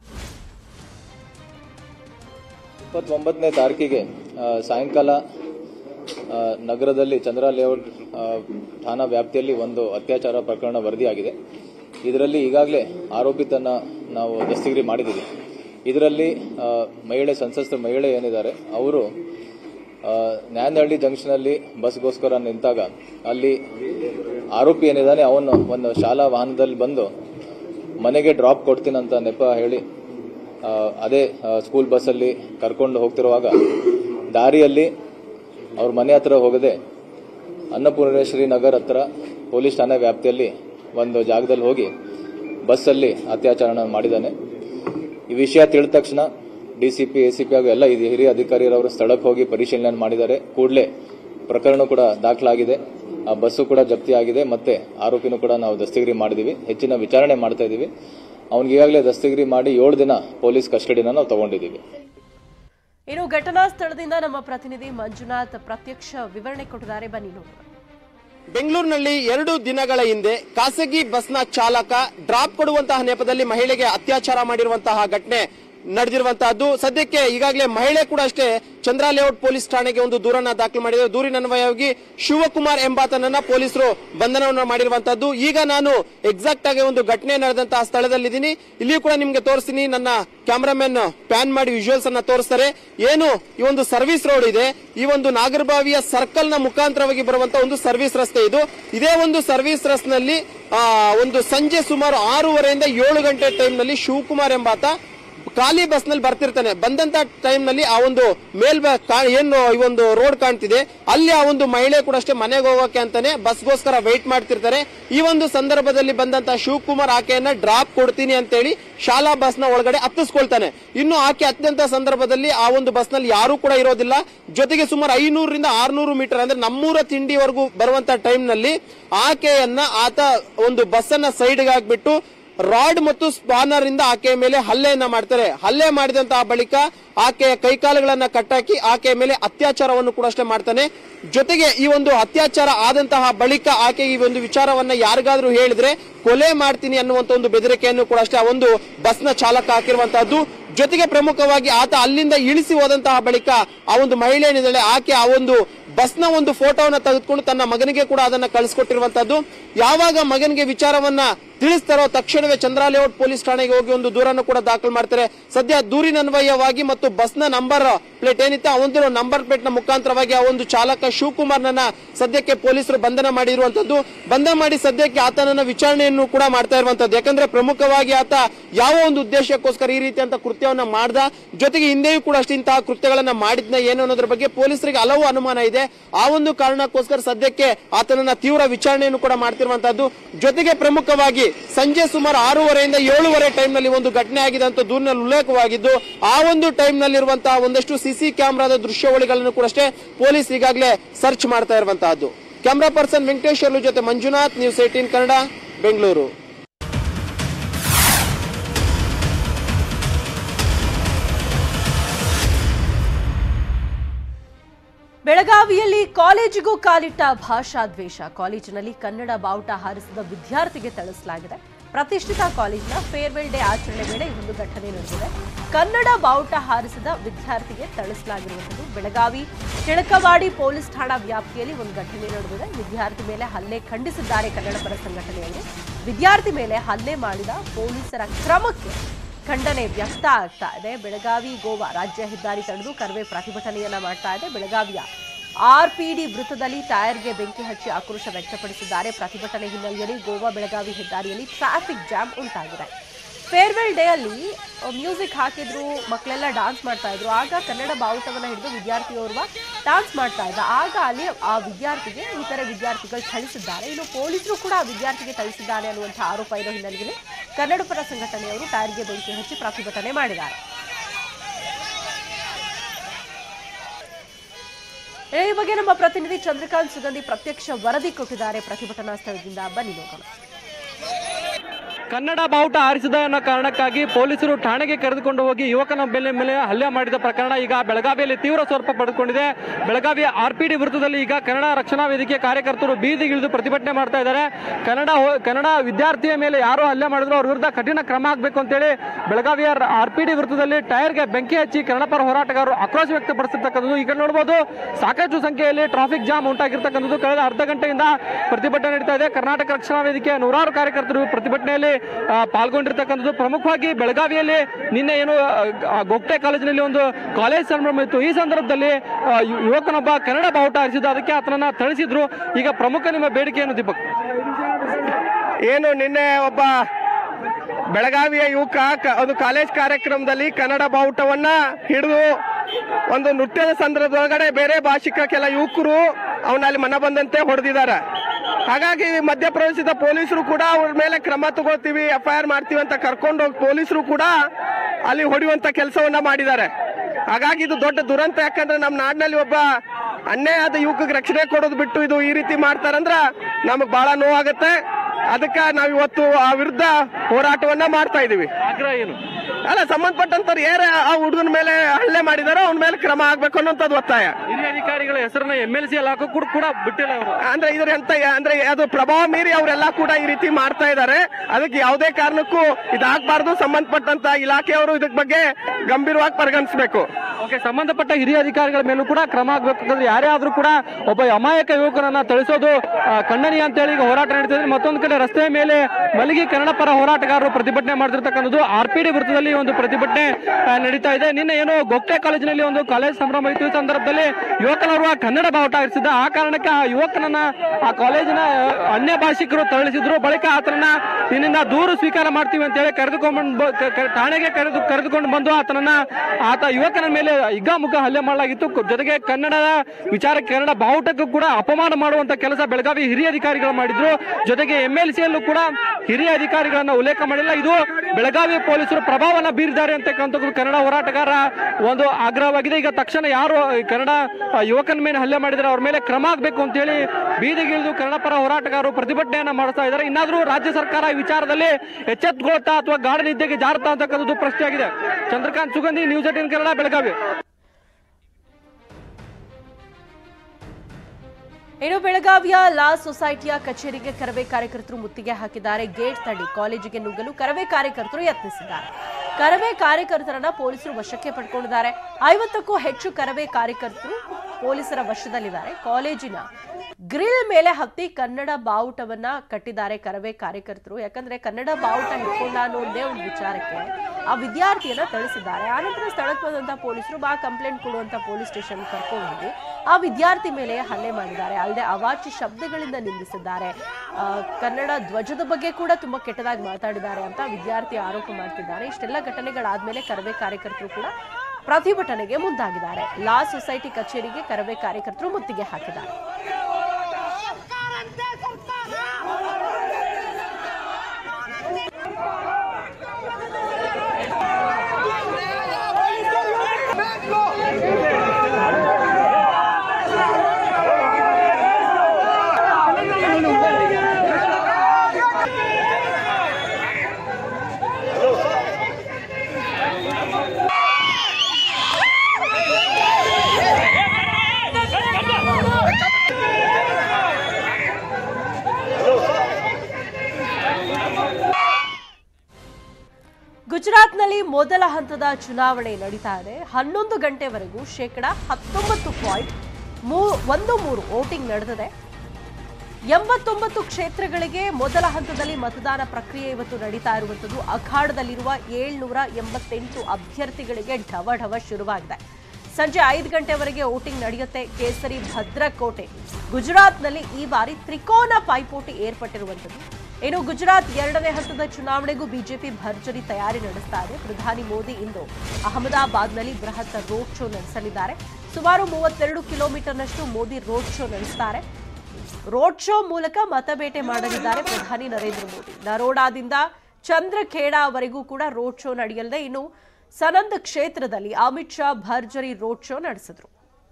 ಇಪ್ಪತ್ತೊಂಬತ್ತನೇ ತಾರೀಕಿಗೆ ಆ, ಸಾಯಂಕಾಲ ಆ, ನಗರದಲ್ಲಿ ಚಂದ್ರ ಲೇಔಟ್ ಆ, ಠಾಣಾ ವ್ಯಾಪ್ತಿಯಲ್ಲಿ ಒಂದು ಅತ್ಯಾಚಾರ ಪ್ರಕರಣ ವರದಿಯಾಗಿದೆ ಇದರಲ್ಲಿ ಈಗಾಗಲೇ ಆರೋಪಿತನ್ನ ನಾವು ದಸ್ತಗಿರಿ ಮಾಡಿದ್ದೀವಿ ಇದರಲ್ಲಿ ಆ, ಮಹಿಳೆ ಸಂಸಸ್ಥ ಮಹಿಳೆ ಏನಿದ್ದಾರೆ ಅವರು ನ್ಯಾಯನಹಳ್ಳಿ ಜಂಕ್ಷನಲ್ಲಿ ಬಸ್ಗೋಸ್ಕರ ನಿಂತಾಗ ಅಲ್ಲಿ ಆರೋಪಿ ಏನಿದ್ದಾನೆ ಅವನು ಒಂದು ಶಾಲಾ ವಾಹನದಲ್ಲಿ ಬಂದು ಮನೆಗೆ ಡ್ರಾಪ್ ಕೊಡ್ತೀನಂತ ನೆಪ ಹೇಳಿ ಆ, ಅದೇ ಆ, ಸ್ಕೂಲ್ ಬಸ್ಸಲ್ಲಿ ಕರ್ಕೊಂಡು ಹೋಗ್ತಿರುವಾಗ ದಾರಿಯಲ್ಲಿ ಅವ್ರ ಮನೆ ಹತ್ರ ಹೋಗದೆ ಅನ್ನಪೂರ್ಣೇಶ್ವರಿ ನಗರ್ ಹತ್ರ ಪೊಲೀಸ್ ಠಾಣೆ ವ್ಯಾಪ್ತಿಯಲ್ಲಿ ಒಂದು ಜಾಗದಲ್ಲಿ ಹೋಗಿ ಬಸ್ಸಲ್ಲಿ ಅತ್ಯಾಚಾರ ಮಾಡಿದ್ದಾನೆ ಈ ವಿಷಯ ತಿಳಿದ ತಕ್ಷಣ ಡಿಸಿಪಿ ಎಸಿಪಿ ಹಾಗೂ ಎಲ್ಲ ಇದು ಹಿರಿಯ ಅಧಿಕಾರಿಯರವರು ಸ್ಥಳಕ್ಕೆ ಹೋಗಿ ಪರಿಶೀಲನೆ ಮಾಡಿದ್ದಾರೆ ಕೂಡಲೇ ಪ್ರಕರಣ ಕೂಡ ದಾಖಲಾಗಿದೆ ಆ ಬಸ್ಸು ಕೂಡ ಜಪ್ತಿ ಆಗಿದೆ ಮತ್ತೆ ಆರೋಪಿನೂ ಕೂಡ ನಾವು ದಸ್ತಗಿರಿ ಮಾಡಿದೀವಿ ಹೆಚ್ಚಿನ ವಿಚಾರಣೆ ಮಾಡ್ತಾ ಇದೀವಿ ಅವ್ನಿಗೆ ಈಗಾಗಲೇ ದಸ್ತಗಿರಿ ಮಾಡಿ ಏಳು ದಿನ ಪೊಲೀಸ್ ಕಸ್ಟಡಿನ ನಾವು ತಗೊಂಡಿದ್ದೀವಿ ಇನ್ನು ಘಟನಾ ಸ್ಥಳದಿಂದ ನಮ್ಮ ಪ್ರತಿನಿಧಿ ಮಂಜುನಾಥ್ ಪ್ರತ್ಯಕ್ಷ ವಿವರಣೆ ಕೊಟ್ಟಿದ್ದಾರೆ ಬನ್ನಿ ನೋಡೋಣ ಬೆಂಗಳೂರಿನಲ್ಲಿ ಎರಡು ದಿನಗಳ ಹಿಂದೆ ಖಾಸಗಿ ಬಸ್ನ ಚಾಲಕ ಡ್ರಾಪ್ ಕೊಡುವಂತಹ ನೆಪದಲ್ಲಿ ಮಹಿಳೆಗೆ ಅತ್ಯಾಚಾರ ಮಾಡಿರುವಂತಹ ಘಟನೆ ನಡೆದಿರುವಂತಹದ್ದು ಸದ್ಯಕ್ಕೆ ಈಗಾಗಲೇ ಮಹಿಳೆ ಕೂಡ ಅಷ್ಟೇ ಚಂದ್ರ ಲೇಔಟ್ ಪೊಲೀಸ್ ಠಾಣೆಗೆ ಒಂದು ದೂರನ್ನ ದಾಖಲು ಮಾಡಿದ್ದಾರೆ ದೂರಿನ ಅನ್ವಯವಾಗಿ ಶಿವಕುಮಾರ್ ಎಂಬಾತನನ್ನ ಪೊಲೀಸರು ಬಂಧನವನ್ನು ಮಾಡಿರುವಂತಹದ್ದು ಈಗ ನಾನು ಎಕ್ಸಾಕ್ಟ್ ಆಗಿ ಒಂದು ಘಟನೆ ನಡೆದಂತಹ ಸ್ಥಳದಲ್ಲಿದ್ದೀನಿ ಇಲ್ಲಿಯೂ ಕೂಡ ನಿಮ್ಗೆ ತೋರಿಸ್ತೀನಿ ನನ್ನ ಕ್ಯಾಮರಾಮನ್ ಪ್ಯಾನ್ ಮಾಡಿ ವಿಜುವಲ್ಸ್ ಅನ್ನ ತೋರಿಸ್ತಾರೆ ಏನು ಈ ಒಂದು ಸರ್ವಿಸ್ ರೋಡ್ ಇದೆ ಈ ಒಂದು ನಾಗರಬಾವಿಯ ಸರ್ಕಲ್ ನ ಮುಖಾಂತರವಾಗಿ ಬರುವಂತ ಒಂದು ಸರ್ವಿಸ್ ರಸ್ತೆ ಇದು ಇದೇ ಒಂದು ಸರ್ವಿಸ್ ರಸ್ತೆನಲ್ಲಿ ಆ, ಒಂದು ಸಂಜೆ ಸುಮಾರು ಆರೂವರೆಯಿಂದ ಏಳು ಗಂಟೆ ಟೈಮ್ ನಲ್ಲಿ ಶಿವಕುಮಾರ್ ಎಂಬಾತ ಖಾಲಿ ಬಸ್ ನಲ್ಲಿ ಬರ್ತಿರ್ತಾನೆ ಬಂದಂತ ಟೈಮ್ ನಲ್ಲಿ ಆ ಒಂದು ಮೇಲ್ ಬ- ಕಾ- ಏನು ಈ ಒಂದು ರೋಡ್ ಕಾಣ್ತಿದೆ ಅಲ್ಲಿ ಆ ಒಂದು ಮಹಿಳೆ ಕೂಡ ಅಷ್ಟೇ ಮನೆಗೆ ಹೋಗೋಕೆ ಅಂತಾನೆ ಬಸ್ಗೋಸ್ಕರ ವೆಯ್ಟ್ ಮಾಡ್ತಿರ್ತಾರೆ ಈ ಒಂದು ಸಂದರ್ಭದಲ್ಲಿ ಬಂದಂತ ಶಿವಕುಮಾರ್ ಆಕೆಯನ್ನ ಡ್ರಾಪ್ ಕೊಡ್ತೀನಿ ಅಂತೇಳಿ ಶಾಲಾ ಬಸ್ ನ ಒಳಗಡೆ ಹತ್ತಿಸ್ಕೊಳ್ತಾನೆ ಇನ್ನು ಆಕೆ ಹತ್ತಂತ ಸಂದರ್ಭದಲ್ಲಿ ಆ ಒಂದು ಬಸ್ ನಲ್ಲಿ ಯಾರು ಕೂಡ ಇರೋದಿಲ್ಲ ಜೊತೆಗೆ ಸುಮಾರು ಐನೂರರಿಂದ ಆರ್ನೂರು ಮೀಟರ್ ಅಂದ್ರೆ ನಮ್ಮೂರ ತಿಂಡಿವರೆಗೂ ಬರುವಂತ ಟೈಮ್ ನಲ್ಲಿ ಆಕೆಯನ್ನ ಆತ ಒಂದು ಬಸ್ ಅನ್ನ ಸೈಡ್ಗೆ ಹಾಕ್ಬಿಟ್ಟು ರಾಡ್ ಮತ್ತು ಸ್ಪಾನರ್ ಇಂದ ಆಕೆಯ ಮೇಲೆ ಹಲ್ಲೆಯನ್ನ ಮಾಡ್ತಾರೆ ಹಲ್ಲೆ ಮಾಡಿದಂತಹ ಬಳಿಕ ಆಕೆಯ ಕೈಕಾಲುಗಳನ್ನ ಕಟ್ಟಾಕಿ ಆಕೆಯ ಮೇಲೆ ಅತ್ಯಾಚಾರವನ್ನು ಕೂಡ ಅಷ್ಟೇ ಮಾಡ್ತಾನೆ ಜೊತೆಗೆ ಈ ಒಂದು ಅತ್ಯಾಚಾರ ಆದಂತಹ ಬಳಿಕ ಆಕೆ ಈ ಒಂದು ವಿಚಾರವನ್ನ ಯಾರಿಗಾದ್ರೂ ಹೇಳಿದ್ರೆ ಕೊಲೆ ಮಾಡ್ತೀನಿ ಅನ್ನುವಂತ ಒಂದು ಬೆದರಿಕೆಯನ್ನು ಕೂಡ ಅಷ್ಟೇ ಆ ಒಂದು ಬಸ್ನ ಚಾಲಕ ಹಾಕಿರುವಂತಹದ್ದು ಜೊತೆಗೆ ಪ್ರಮುಖವಾಗಿ ಆತ ಅಲ್ಲಿಂದ ಇಳಿಸಿ ಹೋದಂತಹ ಬಳಿಕ ಆ ಒಂದು ಮಹಿಳೆ ಏನಿದ್ದಾಳೆ ಆಕೆ ಆ ಒಂದು ಬಸ್ನ ಒಂದು ಫೋಟೋವನ್ನ ತೆಗೆದುಕೊಂಡು ತನ್ನ ಮಗನಿಗೆ ಕೂಡ ಅದನ್ನ ಕಳಿಸ್ಕೊಟ್ಟಿರುವಂತದ್ದು ಯಾವಾಗ ಮಗನಿಗೆ ವಿಚಾರವನ್ನ ತಿಳಿಸ್ತಾರೋ ತಕ್ಷಣವೇ ಚಂದ್ರ ಲೇಔಟ್ ಪೊಲೀಸ್ ಠಾಣೆಗೆ ಹೋಗಿ ಒಂದು ದೂರನ್ನು ಕೂಡ ದಾಖಲು ಮಾಡ್ತಾರೆ ಸದ್ಯ ದೂರಿನ ಅನ್ವಯವಾಗಿ ಮತ್ತು ಬಸ್ನ ನಂಬರ್ ಪ್ಲೇಟ್ ಏನಿತ್ತು ಆ ಒಂದು ನಂಬರ್ ಪ್ಲೇಟ್ ನ ಮುಖಾಂತರವಾಗಿ ಆ ಒಂದು ಚಾಲಕ ಶಿವಕುಮಾರ್ನನ್ನ ಸದ್ಯಕ್ಕೆ ಪೊಲೀಸರು ಬಂಧನ ಮಾಡಿರುವಂತದ್ದು ಬಂಧನ ಮಾಡಿ ಸದ್ಯಕ್ಕೆ ಆತನನ್ನ ವಿಚಾರಣೆಯನ್ನು ಕೂಡ ಮಾಡ್ತಾ ಇರುವಂತದ್ದು ಯಾಕಂದ್ರೆ ಪ್ರಮುಖವಾಗಿ ಆತ ಯಾವ ಒಂದು ಉದ್ದೇಶಕ್ಕೋಸ್ಕರ ಈ ರೀತಿಯಂತ ಕೃತ್ಯವನ್ನ ಮಾಡ್ದ ಜೊತೆಗೆ ಹಿಂದೆಯೂ ಕೂಡ ಅಷ್ಟೇ ಇಂತಹ ಕೃತ್ಯಗಳನ್ನ ಮಾಡಿದ್ನ ಏನು ಅನ್ನೋದ್ರ ಬಗ್ಗೆ ಪೊಲೀಸರಿಗೆ ಹಲವು ಅನುಮಾನ ಇದೆ ಆ ಒಂದು ಕಾರಣಕ್ಕೋಸ್ಕರ ಸದ್ಯಕ್ಕೆ ಆತನನ್ನ ತೀವ್ರ ವಿಚಾರಣೆಯನ್ನು ಕೂಡ ಮಾಡ್ತಿರುವಂತದ್ದು ಜೊತೆಗೆ ಪ್ರಮುಖವಾಗಿ ಸಂಜೆ ಸುಮಾರು ಆರೂವರೆಯಿಂದ ಏಳುವರೆ ಟೈಮ್ ನಲ್ಲಿ ಒಂದು ಘಟನೆ ಆಗಿದೆ ಅಂತ ದೂರಿನಲ್ಲಿ ಉಲ್ಲೇಖವಾಗಿದ್ದು ಆ ಒಂದು ಟೈಮ್ ನಲ್ಲಿ ಇರುವಂತಹ ಒಂದಷ್ಟು ಸಿಸಿ ಕ್ಯಾಮೆರಾದ ದೃಶ್ಯಾವಳಿಗಳನ್ನು ಕೂಡ ಅಷ್ಟೇ ಪೊಲೀಸ್ ಈಗಾಗಲೇ ಸರ್ಚ್ ಮಾಡ್ತಾ ಇರುವಂತಹದ್ದು ಕ್ಯಾಮರಾ ಪರ್ಸನ್ ವೆಂಕಟೇಶ್ ಅರ್ಲು ಜೊತೆ ಮಂಜುನಾಥ್ ನ್ಯೂಸ್ ಏಟೀನ್ ಕನ್ನಡ ಬೆಂಗಳೂರು ಬೆಳಗಾವಿಯಲ್ಲಿ ಕಾಲೇಜಿಗೂ ಕಾಲಿಟ್ಟ ಭಾಷಾ ದ್ವೇಷ ಕಾಲೇಜಿನಲ್ಲಿ ಕನ್ನಡ ಬಾವುಟ ಹಾರಿಸಿದ ವಿದ್ಯಾರ್ಥಿಗೆ ಥಳಿಸಲಾಗಿದೆ ಪ್ರತಿಷ್ಠಿತ ಕಾಲೇಜಿನ ಫೇರ್ವೆಲ್ ಡೇ ಆಚರಣೆ ವೇಳೆ ಈ ಒಂದು ಘಟನೆ ನಡೆದಿದೆ ಕನ್ನಡ ಬಾವುಟ ಹಾರಿಸಿದ ವಿದ್ಯಾರ್ಥಿಗೆ ಥಳಿಸಲಾಗಿರುವಂಥದ್ದು ಬೆಳಗಾವಿ ಚಿಳಕವಾಡಿ ಪೊಲೀಸ್ ಠಾಣಾ ವ್ಯಾಪ್ತಿಯಲ್ಲಿ ಒಂದು ಘಟನೆ ನಡೆದಿದೆ ವಿದ್ಯಾರ್ಥಿ ಮೇಲೆ ಹಲ್ಲೆ ಖಂಡಿಸಿದ್ದಾರೆ ಕನ್ನಡ ಪರ ಸಂಘಟನೆಯವರು ವಿದ್ಯಾರ್ಥಿ ಮೇಲೆ ಹಲ್ಲೆ ಮಾಡಿದ ಪೊಲೀಸರ ಕ್ರಮಕ್ಕೆ ಖಂಡನೆ ವ್ಯಕ್ತ ಆಗ್ತಾ ಇದೆ ಬೆಳಗಾವಿ ಗೋವಾ ರಾಜ್ಯ ಹೆದ್ದಾರಿ ತಡೆದು ಕರ್ವೆ ಪ್ರತಿಭಟನೆಯನ್ನ ಮಾಡ್ತಾ ಇದೆ ಬೆಳಗಾವಿಯ ಆರ್ಪಿಡಿ ವೃತ್ತದಲ್ಲಿ ಟೈರ್ಗೆ ಬೆಂಕಿ ಹಚ್ಚಿ ಆಕ್ರೋಶ ವ್ಯಕ್ತಪಡಿಸಿದ್ದಾರೆ ಪ್ರತಿಭಟನೆ ಹಿನ್ನೆಲೆಯಲ್ಲಿ ಗೋವಾ ಬೆಳಗಾವಿ ಹೆದ್ದಾರಿಯಲ್ಲಿ ಟ್ರಾಫಿಕ್ ಜಾಮ್ ಉಂಟಾಗಿದೆ ಫೇರ್ವೆಲ್ ಡೇ ಅಲ್ಲಿ ಮ್ಯೂಸಿಕ್ ಹಾಕಿದ್ರು ಮಕ್ಕಳೆಲ್ಲ ಡಾನ್ಸ್ ಮಾಡ್ತಾ ಇದ್ರು ಆಗ ಕನ್ನಡ ಬಾವುಟವನ್ನ ಹಿಡಿದು ವಿದ್ಯಾರ್ಥಿಯೋರ್ವ ಡಾನ್ಸ್ ಮಾಡ್ತಾ ಇದ್ದ ಆಗ ಅಲ್ಲಿ ಆ ವಿದ್ಯಾರ್ಥಿಗೆ ಇತರೆ ವಿದ್ಯಾರ್ಥಿಗಳು ಥಳಿಸಿದ್ದಾರೆ ಇನ್ನು ಪೊಲೀಸರು ಕೂಡ ಆ ವಿದ್ಯಾರ್ಥಿಗೆ ಥಳಿಸಿದ್ದಾನೆ ಅನ್ನುವಂತಹ ಆರೋಪ ಇರೋ ಹಿನ್ನೆಲೆಯಲ್ಲಿ ಕನ್ನಡ ಪರ ಸಂಘಟನೆಯವರು ಟೈರ್ಗೆ ಬೆಂಕಿ ಹಚ್ಚಿ ಪ್ರತಿಭಟನೆ ಮಾಡಿದ್ದಾರೆ ಈ ಬಗ್ಗೆ ನಮ್ಮ ಪ್ರತಿನಿಧಿ ಚಂದ್ರಕಾಂತ್ ಸುಗಂಧಿ ಪ್ರತ್ಯಕ್ಷ ವರದಿ ಕೊಟ್ಟಿದ್ದಾರೆ ಪ್ರತಿಭಟನಾ ಸ್ಥಳದಿಂದ ಬನ್ನಿ ನೋಡೋಣ ಕನ್ನಡ ಬಾವುಟ ಹಾರಿಸಿದ ಅನ್ನೋ ಕಾರಣಕ್ಕಾಗಿ ಪೊಲೀಸರು ಠಾಣೆಗೆ ಕರೆದುಕೊಂಡು ಹೋಗಿ ಯುವಕನ ಮೇಲೆ ಮೇಲೆ ಹಲ್ಲೆ ಮಾಡಿದ ಪ್ರಕರಣ ಈಗ ಬೆಳಗಾವಿಯಲ್ಲಿ ತೀವ್ರ ಸ್ವರೂಪ ಪಡೆದುಕೊಂಡಿದೆ ಬೆಳಗಾವಿಯ ಆರ್ ಪಿ ಡಿ ವೃತ್ತದಲ್ಲಿ ಈಗ ಕನ್ನಡ ರಕ್ಷಣಾ ವೇದಿಕೆ ಕಾರ್ಯಕರ್ತರು ಬೀದಿಗಿಳಿದು ಪ್ರತಿಭಟನೆ ಮಾಡ್ತಾ ಇದ್ದಾರೆ ಕನ್ನಡ ಹೋ- ಕನ್ನಡ ವಿದ್ಯಾರ್ಥಿಯ ಮೇಲೆ ಯಾರು ಹಲ್ಲೆ ಮಾಡಿದ್ರು ಅವ್ರ ವಿರುದ್ಧ ಕಠಿಣ ಕ್ರಮ ಆಗಬೇಕು ಅಂತೇಳಿ ಬೆಳಗಾವಿಯ ಆರ್ ಪಿ ಡಿ ವೃತ್ತದಲ್ಲಿ ಟೈರ್ಗೆ ಬೆಂಕಿ ಹಚ್ಚಿ ಕನ್ನಡ ಪರ ಹೋರಾಟಗಾರರು ಆಕ್ರೋಶ ವ್ಯಕ್ತಪಡಿಸಿರ್ತಕ್ಕಂಥದ್ದು ಈಗ ನೋಡಬಹುದು ಸಾಕಷ್ಟು ಸಂಖ್ಯೆಯಲ್ಲಿ ಟ್ರಾಫಿಕ್ ಜಾಮ್ ಉಂಟಾಗಿರ್ತಕ್ಕಂಥದ್ದು ಕಳೆದ ಅರ್ಧ ಗಂಟೆಯಿಂದ ಪ್ರತಿಭಟನೆ ನಡೀತಾ ಇದೆ ಕರ್ನಾಟಕ ರಕ್ಷಣಾ ವೇದಿಕೆಯ ನೂರಾರು ಕಾರ್ಯಕರ್ತರು ಪ್ರತಿಭಟನೆಯಲ್ಲಿ ಆ, ಪಾಲ್ಗೊಂಡಿರ್ತಕ್ಕಂಥದ್ದು ಪ್ರಮುಖವಾಗಿ ಬೆಳಗಾವಿಯಲ್ಲಿ ನಿನ್ನೆ ಏನು ಆ, ಆ, ಗೋಗ್ಟೆ ಕಾಲೇಜಿನಲ್ಲಿ ಒಂದು ಕಾಲೇಜ್ ಸಂಭ್ರಮ ಇತ್ತು ಈ ಸಂದರ್ಭದಲ್ಲಿ ಆ, ಯು- ಯುವಕನೊಬ್ಬ ಕನ್ನಡ ಬಾವುಟ ಹಾರಿಸಿದ್ದು ಅದಕ್ಕೆ ಆತನನ್ನ ಥಳಿಸಿದ್ರು ಈಗ ಪ್ರಮುಖ ನಿಮ್ಮ ಬೇಡಿಕೆ ಏನು ದೀಪಕ್ ಏನು ನಿನ್ನೆ ಒಬ್ಬ ಬೆಳಗಾವಿಯ ಯುವಕ ಕ- ಒಂದು ಕಾಲೇಜ್ ಕಾರ್ಯಕ್ರಮದಲ್ಲಿ ಕನ್ನಡ ಬಾವುಟವನ್ನ ಹಿಡಿದು ಒಂದು ನೃತ್ಯದ ಸಂದರ್ಭದೊಳಗಡೆ ಬೇರೆ ಭಾಷಿಕ ಕೆಲ ಯುವಕರು ಅವನಲ್ಲಿ ಮನ ಬಂದಂತೆ ಹೊಡೆದಿದ್ದಾರೆ ಹಾಗಾಗಿ ಮಧ್ಯಪ್ರವೇಶಿಸಿದ ಪೊಲೀಸರು ಕೂಡ ಅವ್ರ ಮೇಲೆ ಕ್ರಮ ತಗೊಳ್ತೀವಿ ಎಫ್ ಐ ಆರ್ ಮಾಡ್ತೀವಿ ಅಂತ ಕರ್ಕೊಂಡು ಹೋಗಿ ಪೊಲೀಸರು ಕೂಡ ಅಲ್ಲಿ ಹೊಡೆಯುವಂತ ಕೆಲಸವನ್ನ ಮಾಡಿದ್ದಾರೆ ಹಾಗಾಗಿ ಇದು ದೊಡ್ಡ ದುರಂತ ಯಾಕಂದ್ರೆ ನಮ್ಮ ನಾಡಿನಲ್ಲಿ ಒಬ್ಬ ಅನ್ಯಾಯ ಆದ ಯುವಕಗೆ ರಕ್ಷಣೆ ಕೊಡೋದು ಬಿಟ್ಟು ಇದು ಈ ರೀತಿ ಮಾಡ್ತಾರಂದ್ರ ನಮಗ್ ಬಹಳ ನೋವಾಗುತ್ತೆ ಅದಕ್ಕೆ ನಾವ್ ಇವತ್ತು ಆ ವಿರುದ್ಧ ಹೋರಾಟವನ್ನ ಮಾಡ್ತಾ ಇದೀವಿ ಆಗ್ರಹ ಏನು ಅಲ್ಲ ಸಂಬಂಧಪಟ್ಟಂತವ್ರು ಯಾರ ಆ ಹುಡುಗನ ಮೇಲೆ ಹಲ್ಲೆ ಮಾಡಿದಾರೋ ಅವನ ಮೇಲೆ ಕ್ರಮ ಆಗ್ಬೇಕು ಅನ್ನೋಂಥದ್ದು ಒತ್ತಾಯ ಹಿರಿಯ ಅಧಿಕಾರಿಗಳ ಹೆಸರನ್ನ ಎಂ ಎಲ್ ಸಿ ಅಲ್ಲಿ ಹಾಕೋ ಕೂಡ ಕೂಡ ಬಿಟ್ಟಿಲ್ಲ ಅವರು ಅಂದ್ರೆ ಇದ್ರ ಎಂತ ಅಂದ್ರೆ ಅದು ಪ್ರಭಾವ ಮೀರಿ ಅವರೆಲ್ಲ ಕೂಡ ಈ ರೀತಿ ಮಾಡ್ತಾ ಇದ್ದಾರೆ ಅದಕ್ಕೆ ಯಾವುದೇ ಕಾರಣಕ್ಕೂ ಇದಾಗಬಾರ್ದು ಸಂಬಂಧಪಟ್ಟಂತ ಇಲಾಖೆಯವರು ಇದಕ್ ಬಗ್ಗೆ ಗಂಭೀರವಾಗಿ ಪರಿಗಣಿಸಬೇಕು ಓಕೆ ಸಂಬಂಧಪಟ್ಟ ಹಿರಿಯ ಅಧಿಕಾರಿಗಳ ಮೇಲೂ ಕೂಡ ಕ್ರಮ ಆಗ್ಬೇಕಂದ್ರೆ ಯಾರೇ ಆದ್ರೂ ಕೂಡ ಒಬ್ಬ ಅಮಾಯಕ ಯುವಕರನ್ನ ಥಳಿಸೋದು ಆ, ಖಂಡನೀಯ ಅಂತೇಳಿ ಈಗ ಹೋರಾಟ ನಡೀತಿದೆ ಮತ್ತೊಂದು ಕಡೆ ರಸ್ತೆಯ ಮೇಲೆ ಮಲಗಿ ಕನ್ನಡ ಪರ ಹೋರಾಟಗಾರರು ಪ್ರತಿಭಟನೆ ಮಾಡ್ತಿರ್ತಕ್ಕಂಥದ್ದು ಆರ್ ಪಿ ಡಿ ವೃತ್ತದಲ್ಲಿ ಒಂದು ಪ್ರತಿಭಟನೆ ಆ, ನಡೀತಾ ಇದೆ ನಿನ್ನೆ ಏನು ಗೊಕ್ಕೆ ಕಾಲೇಜಿನಲ್ಲಿ ಒಂದು ಕಾಲೇಜ್ ಸಂಭ್ರಮ ಇತ್ತು ಈ ಸಂದರ್ಭದಲ್ಲಿ ಯುವಕನವರು ಕನ್ನಡ ಬಾವುಟ ಹಾರಿಸಿದ್ದ ಆ ಕಾರಣಕ್ಕೆ ಆ ಯುವಕನನ್ನ ಆ ಕಾಲೇಜಿನ ಆ, ಅನ್ಯ ಭಾಷಿಕರು ತರಳಿಸಿದ್ರು ಬಳಿಕ ಆತನನ್ನ ನಿನ್ನಿಂದ ದೂರು ಸ್ವೀಕಾರ ಮಾಡ್ತೀವಿ ಅಂತ ಹೇಳಿ ಕರೆದುಕೊಂಡು ಬ- ಕ- ಕ- ಠಾಣೆಗೆ ಕರೆದು ಕರೆದುಕೊಂಡು ಬಂದು ಆತನನ್ನ ಆತ ಯುವಕನ ಮೇಲೆ ಹಿಗ್ಗಾಮುಗ್ಗ ಹಲ್ಲೆ ಮಾಡಲಾಗಿತ್ತು ಕ- ಜೊತೆಗೆ ಕನ್ನಡದ ವಿಚಾರಕ್ಕೆ ಕನ್ನಡ ಬಾವುಟಕ್ಕೂ ಕೂಡ ಅಪಮಾನ ಮಾಡುವಂತ ಕೆಲಸ ಬೆಳಗಾವಿ ಹಿರಿಯ ಅಧಿಕಾರಿಗಳು ಮಾಡಿದ್ರು ಜೊತೆಗೆ ಎಂ ಎಲ್ ಸಿಯಲ್ಲೂ ಕೂಡ ಹಿರಿಯ ಅಧಿಕಾರಿಗಳನ್ನ ಉಲ್ಲೇಖ ಮಾಡಿಲ್ಲ ಇದು ಬೆಳಗಾವಿ ಪೊಲೀಸರು ಪ್ರಭಾವನ ಬೀರಿದ್ದಾರೆ ಅಂತಕ್ಕಂಥದ್ದು ಕನ್ನಡ ಹೋರಾಟಗಾರ ಒಂದು ಆಗ್ರಹವಾಗಿದೆ ಈಗ ತಕ್ಷಣ ಯಾರು ಈ ಕನ್ನಡ ಆ, ಯುವಕನ ಮೇಲೆ ಹಲ್ಲೆ ಮಾಡಿದರೆ ಅವ್ರ ಮೇಲೆ ಕ್ರಮ ಆಗಬೇಕು ಅಂತ ಹೇಳಿ ಬೀದಿಗಿಳಿದು ಕನ್ನಡ ಪರ ಹೋರಾಟಗಾರರು ಪ್ರತಿಭಟನೆಯನ್ನ ಮಾಡ್ತಾ ಇದ್ದಾರೆ ಇನ್ನಾದ್ರೂ ರಾಜ್ಯ ಸರ್ಕಾರ ಈ ವಿಚಾರದಲ್ಲಿ ಎಚ್ಚೆತ್ಕೊಳ್ತಾ ಅಥವಾ ಗಾಢ ನಿದ್ದೆಗೆ ಜಾರುತ್ತಾ ಅಂತಕ್ಕಂಥದ್ದು ಪ್ರಶ್ನೆ ಆಗಿದೆ ಚಂದ್ರಕಾಂತ್ ಸುಗಂಧಿ ನ್ಯೂಸ್ ಏಟಿನ್ ಕನ್ನಡ ಬೆಳಗಾವಿ ಇನ್ನು ಬೆಳಗಾವಿಯ ಲಾ ಸೊಸೈಟಿಯ ಕಚೇರಿಗೆ ಕರವೇ ಕಾರ್ಯಕರ್ತರು ಮುತ್ತಿಗೆ ಹಾಕಿದ್ದಾರೆ ಗೇಟ್ ತಳ್ಳಿ ಕಾಲೇಜಿಗೆ ನುಗ್ಗಲು ಕರವೇ ಕಾರ್ಯಕರ್ತರು ಯತ್ನಿಸಿದ್ದಾರೆ ಕರವೇ ಕಾರ್ಯಕರ್ತರನ್ನ ಪೊಲೀಸರು ವಶಕ್ಕೆ ಪಡ್ಕೊಂಡಿದ್ದಾರೆ ಐವತ್ತಕ್ಕೂ ಹೆಚ್ಚು ಕರವೇ ಕಾರ್ಯಕರ್ತರು ಪೊಲೀಸರ ವಶದಲ್ಲಿದ್ದಾರೆ ಕಾಲೇಜಿನ ಗ್ರಿಲ್ ಮೇಲೆ ಹತ್ತಿ ಕನ್ನಡ ಬಾವುಟವನ್ನ ಕಟ್ಟಿದ್ದಾರೆ ಕರವೇ ಕಾರ್ಯಕರ್ತರು ಯಾಕಂದ್ರೆ ಕನ್ನಡ ಬಾವುಟ ಹಿಡ್ಕೊಂಡ ಅನ್ನೋ ಒಂದೇ ಒಂದು ವಿಚಾರಕ್ಕೆ ಆ ವಿದ್ಯಾರ್ಥಿಯನ್ನ ಥಳಿಸಿದ್ದಾರೆ ಆನಂತರ ಸ್ಥಳಕ್ಕೆ ಬಂದಂತ ಪೊಲೀಸರು ಬಾ ಕಂಪ್ಲೇಂಟ್ ಕೊಡುವಂತ ಪೊಲೀಸ್ ಸ್ಟೇಷನ್ ಕರ್ಕೊಂಡು ಹೋಗಿ ಆ ವಿದ್ಯಾರ್ಥಿ ಮೇಲೆ ಹಲ್ಲೆ ಮಾಡಿದ್ದಾರೆ ಅಲ್ಲದೆ ಅವಾಚ್ಯ ಶಬ್ದಗಳಿಂದ ನಿಂದಿಸಿದ್ದಾರೆ ಆ, ಕನ್ನಡ ಧ್ವಜದ ಬಗ್ಗೆ ಕೂಡ ತುಂಬಾ ಕೆಟ್ಟದಾಗಿ ಮಾತಾಡಿದ್ದಾರೆ ಅಂತ ವಿದ್ಯಾರ್ಥಿ ಆರೋಪ ಮಾಡ್ತಿದ್ದಾರೆ ಇಷ್ಟೆಲ್ಲ ಘಟನೆಗಳಾದ್ಮೇಲೆ ಕರವೇ ಕಾರ್ಯಕರ್ತರು ಕೂಡ ಪ್ರತಿಭಟನೆಗೆ ಮುಂದಾಗಿದ್ದಾರೆ ಲಾ ಸೊಸೈಟಿ ಕಚೇರಿಗೆ ಕರವೇ ಕಾರ್ಯಕರ್ತರು ಮುತ್ತಿಗೆ ಹಾಕಿದ್ದಾರೆ ಗುಜರಾತ್ನಲ್ಲಿ ಮೊದಲ ಹಂತದ ಚುನಾವಣೆ ನಡೀತಾ ಇದೆ ಹನ್ನೊಂದು ಗಂಟೆವರೆಗೂ ಶೇಕಡ ಹತ್ತೊಂಬತ್ತು ಪಾಯಿಂಟ್ ಮೂ ಒಂದು ಮೂರು ವೋಟಿಂಗ್ ನಡೆದಿದೆ ಎಂಬತ್ತೊಂಬತ್ತು ಕ್ಷೇತ್ರಗಳಿಗೆ ಮೊದಲ ಹಂತದಲ್ಲಿ ಮತದಾನ ಪ್ರಕ್ರಿಯೆ ಇವತ್ತು ನಡೀತಾ ಇರುವಂಥದ್ದು ಅಖಾಡದಲ್ಲಿರುವ ಏಳ್ನೂರ ಎಂಬತ್ತೆಂಟು ಅಭ್ಯರ್ಥಿಗಳಿಗೆ ಢವ ಢವ ಶುರುವಾಗಿದೆ ಸಂಜೆ ಐದು ಗಂಟೆವರೆಗೆ ವೋಟಿಂಗ್ ನಡೆಯುತ್ತೆ ಕೇಸರಿ ಭದ್ರಕೋಟೆ ಗುಜರಾತ್ನಲ್ಲಿ ಈ ಬಾರಿ ತ್ರಿಕೋನ ಪೈಪೋಟಿ ಏರ್ಪಟ್ಟಿರುವಂಥದ್ದು ಇನ್ನು ಗುಜರಾತ್ ಎರಡನೇ ಹಂತದ ಚುನಾವಣೆಗೂ ಬಿಜೆಪಿ ಭರ್ಜರಿ ತಯಾರಿ ನಡೆಸ್ತಾ ಇದೆ ಪ್ರಧಾನಿ ಮೋದಿ ಇಂದು ಅಹಮದಾಬಾದ್ನಲ್ಲಿ ಬೃಹತ್ ರೋಡ್ ಶೋ ನಡೆಸಲಿದ್ದಾರೆ ಸುಮಾರು ಮೂವತ್ತೆರಡು ಕಿಲೋಮೀಟರ್ನಷ್ಟು ಮೋದಿ ರೋಡ್ ಶೋ ನಡೆಸ್ತಾರೆ ರೋಡ್ ಶೋ ಮೂಲಕ ಮತಬೇಟೆ ಮಾಡಲಿದ್ದಾರೆ ಪ್ರಧಾನಿ ನರೇಂದ್ರ ಮೋದಿ ನರೋಡಾದಿಂದ ಚಂದ್ರಖೇಡಾವರೆಗೂ ಕೂಡ ರೋಡ್ ಶೋ ನಡೆಯಲಿದೆ ಇನ್ನು ಸನಂದ್ ಕ್ಷೇತ್ರದಲ್ಲಿ ಅಮಿತ್ ಶಾ ಭರ್ಜರಿ ರೋಡ್ ಶೋ ನಡೆಸಿದ್ರು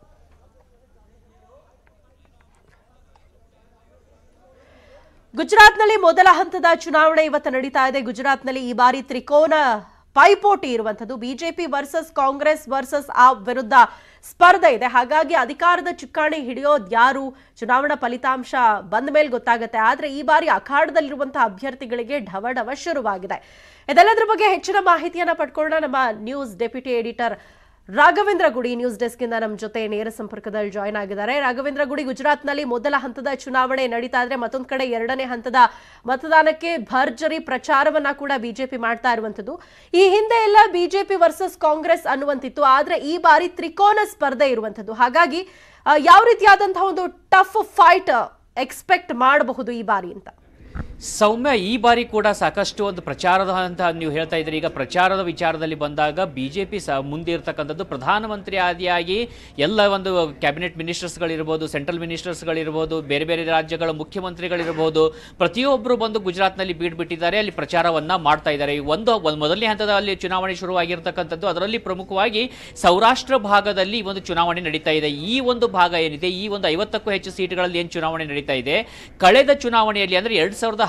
ಗುಜರಾತ್ನಲ್ಲಿ ಮೊದಲ ಹಂತದ ಚುನಾವಣೆ ಇವತ್ತು ನಡೀತಾ ಇದೆ ಗುಜರಾತ್ನಲ್ಲಿ ಈ ಬಾರಿ ತ್ರಿಕೋನ ಪೈಪೋಟಿ ಇರುವಂತದ್ದು ಬಿಜೆಪಿ ವರ್ಸಸ್ ಕಾಂಗ್ರೆಸ್ ವರ್ಸಸ್ ಆ ವಿರುದ್ಧ ಸ್ಪರ್ಧೆ ಇದೆ ಹಾಗಾಗಿ ಅಧಿಕಾರದ ಚುಕ್ಕಾಣಿ ಹಿಡಿಯೋದು ಯಾರು ಚುನಾವಣಾ ಫಲಿತಾಂಶ ಬಂದ ಮೇಲೆ ಗೊತ್ತಾಗುತ್ತೆ ಆದ್ರೆ ಈ ಬಾರಿ ಅಖಾಡದಲ್ಲಿರುವಂತಹ ಅಭ್ಯರ್ಥಿಗಳಿಗೆ ಢವ ಢವ ಶುರುವಾಗಿದೆ ಇದೆಲ್ಲದರ ಬಗ್ಗೆ ಹೆಚ್ಚಿನ ಮಾಹಿತಿಯನ್ನ ಪಡ್ಕೊಳ್ಳೋಣ ನಮ್ಮ ನ್ಯೂಸ್ ಡೆಪ್ಯೂಟಿ ಎಡಿಟರ್ ರಾಘವೇಂದ್ರ ಗುಡಿ ನ್ಯೂಸ್ ಡೆಸ್ಕ್ ಇಂದ ನಮ್ಮ ಜೊತೆ ನೇರ ಸಂಪರ್ಕದಲ್ಲಿ ಜಾಯ್ನ್ ಆಗಿದ್ದಾರೆ ರಾಘವೇಂದ್ರ ಗುಡಿ ಗುಜರಾತ್ನಲ್ಲಿ ಮೊದಲ ಹಂತದ ಚುನಾವಣೆ ನಡೀತಾ ಇದ್ರೆ ಮತ್ತೊಂದು ಕಡೆ ಎರಡನೇ ಹಂತದ ಮತದಾನಕ್ಕೆ ಭರ್ಜರಿ ಪ್ರಚಾರವನ್ನ ಕೂಡ ಬಿಜೆಪಿ ಮಾಡ್ತಾ ಇರುವಂತದ್ದು ಈ ಹಿಂದೆ ಎಲ್ಲ ಬಿಜೆಪಿ ವರ್ಸಸ್ ಕಾಂಗ್ರೆಸ್ ಅನ್ನುವಂತಿತ್ತು ಆದ್ರೆ ಈ ಬಾರಿ ತ್ರಿಕೋನ ಸ್ಪರ್ಧೆ ಇರುವಂತದ್ದು ಹಾಗಾಗಿ ಆ, ಯಾವ ರೀತಿಯಾದಂತಹ ಒಂದು ಟಫ್ ಫೈಟ್ ಎಕ್ಸ್ಪೆಕ್ಟ್ ಮಾಡಬಹುದು ಈ ಬಾರಿ ಅಂತ ಸೌಮ್ಯ ಈ ಬಾರಿ ಕೂಡ ಸಾಕಷ್ಟು ಒಂದು ಪ್ರಚಾರದ ಅಂತ ನೀವು ಹೇಳ್ತಾ ಇದ್ದೀರಿ ಈಗ ಪ್ರಚಾರದ ವಿಚಾರದಲ್ಲಿ ಬಂದಾಗ ಬಿ ಜೆ ಪಿ ಸ ಮುಂದೆ ಇರ್ತಕ್ಕಂಥದ್ದು ಪ್ರಧಾನಮಂತ್ರಿ ಆದಿಯಾಗಿ ಎಲ್ಲ ಒಂದು ಕ್ಯಾಬಿನೆಟ್ ಮಿನಿಸ್ಟರ್ಸ್ಗಳಿರ್ಬೋದು ಸೆಂಟ್ರಲ್ ಮಿನಿಸ್ಟರ್ಸ್ಗಳಿರ್ಬೋದು ಬೇರೆ ಬೇರೆ ರಾಜ್ಯಗಳ ಮುಖ್ಯಮಂತ್ರಿಗಳಿರ್ಬೋದು ಪ್ರತಿಯೊಬ್ಬರು ಬಂದು ಗುಜರಾತ್ನಲ್ಲಿ ಬೀಡ್ಬಿಟ್ಟಿದ್ದಾರೆ ಅಲ್ಲಿ ಪ್ರಚಾರವನ್ನ ಮಾಡ್ತಾ ಇದ್ದಾರೆ ಈ ಒಂದು ಒಂದು ಮೊದಲನೇ ಹಂತದಲ್ಲಿ ಚುನಾವಣೆ ಶುರುವಾಗಿರ್ತಕ್ಕಂಥದ್ದು ಅದರಲ್ಲಿ ಪ್ರಮುಖವಾಗಿ ಸೌರಾಷ್ಟ್ರ ಭಾಗದಲ್ಲಿ ಈ ಒಂದು ಚುನಾವಣೆ ನಡೀತಾ ಇದೆ ಈ ಒಂದು ಭಾಗ ಏನಿದೆ ಈ ಒಂದು ಐವತ್ತಕ್ಕೂ ಹೆಚ್ಚು ಸೀಟ್ಗಳಲ್ಲಿ ಏನು ಚುನಾವಣೆ ನಡೀತಾ ಇದೆ ಕಳೆದ ಚುನಾವಣೆಯಲ್ಲಿ ಅಂದ್ರೆ ಎರಡ್ ಸಾವಿರದ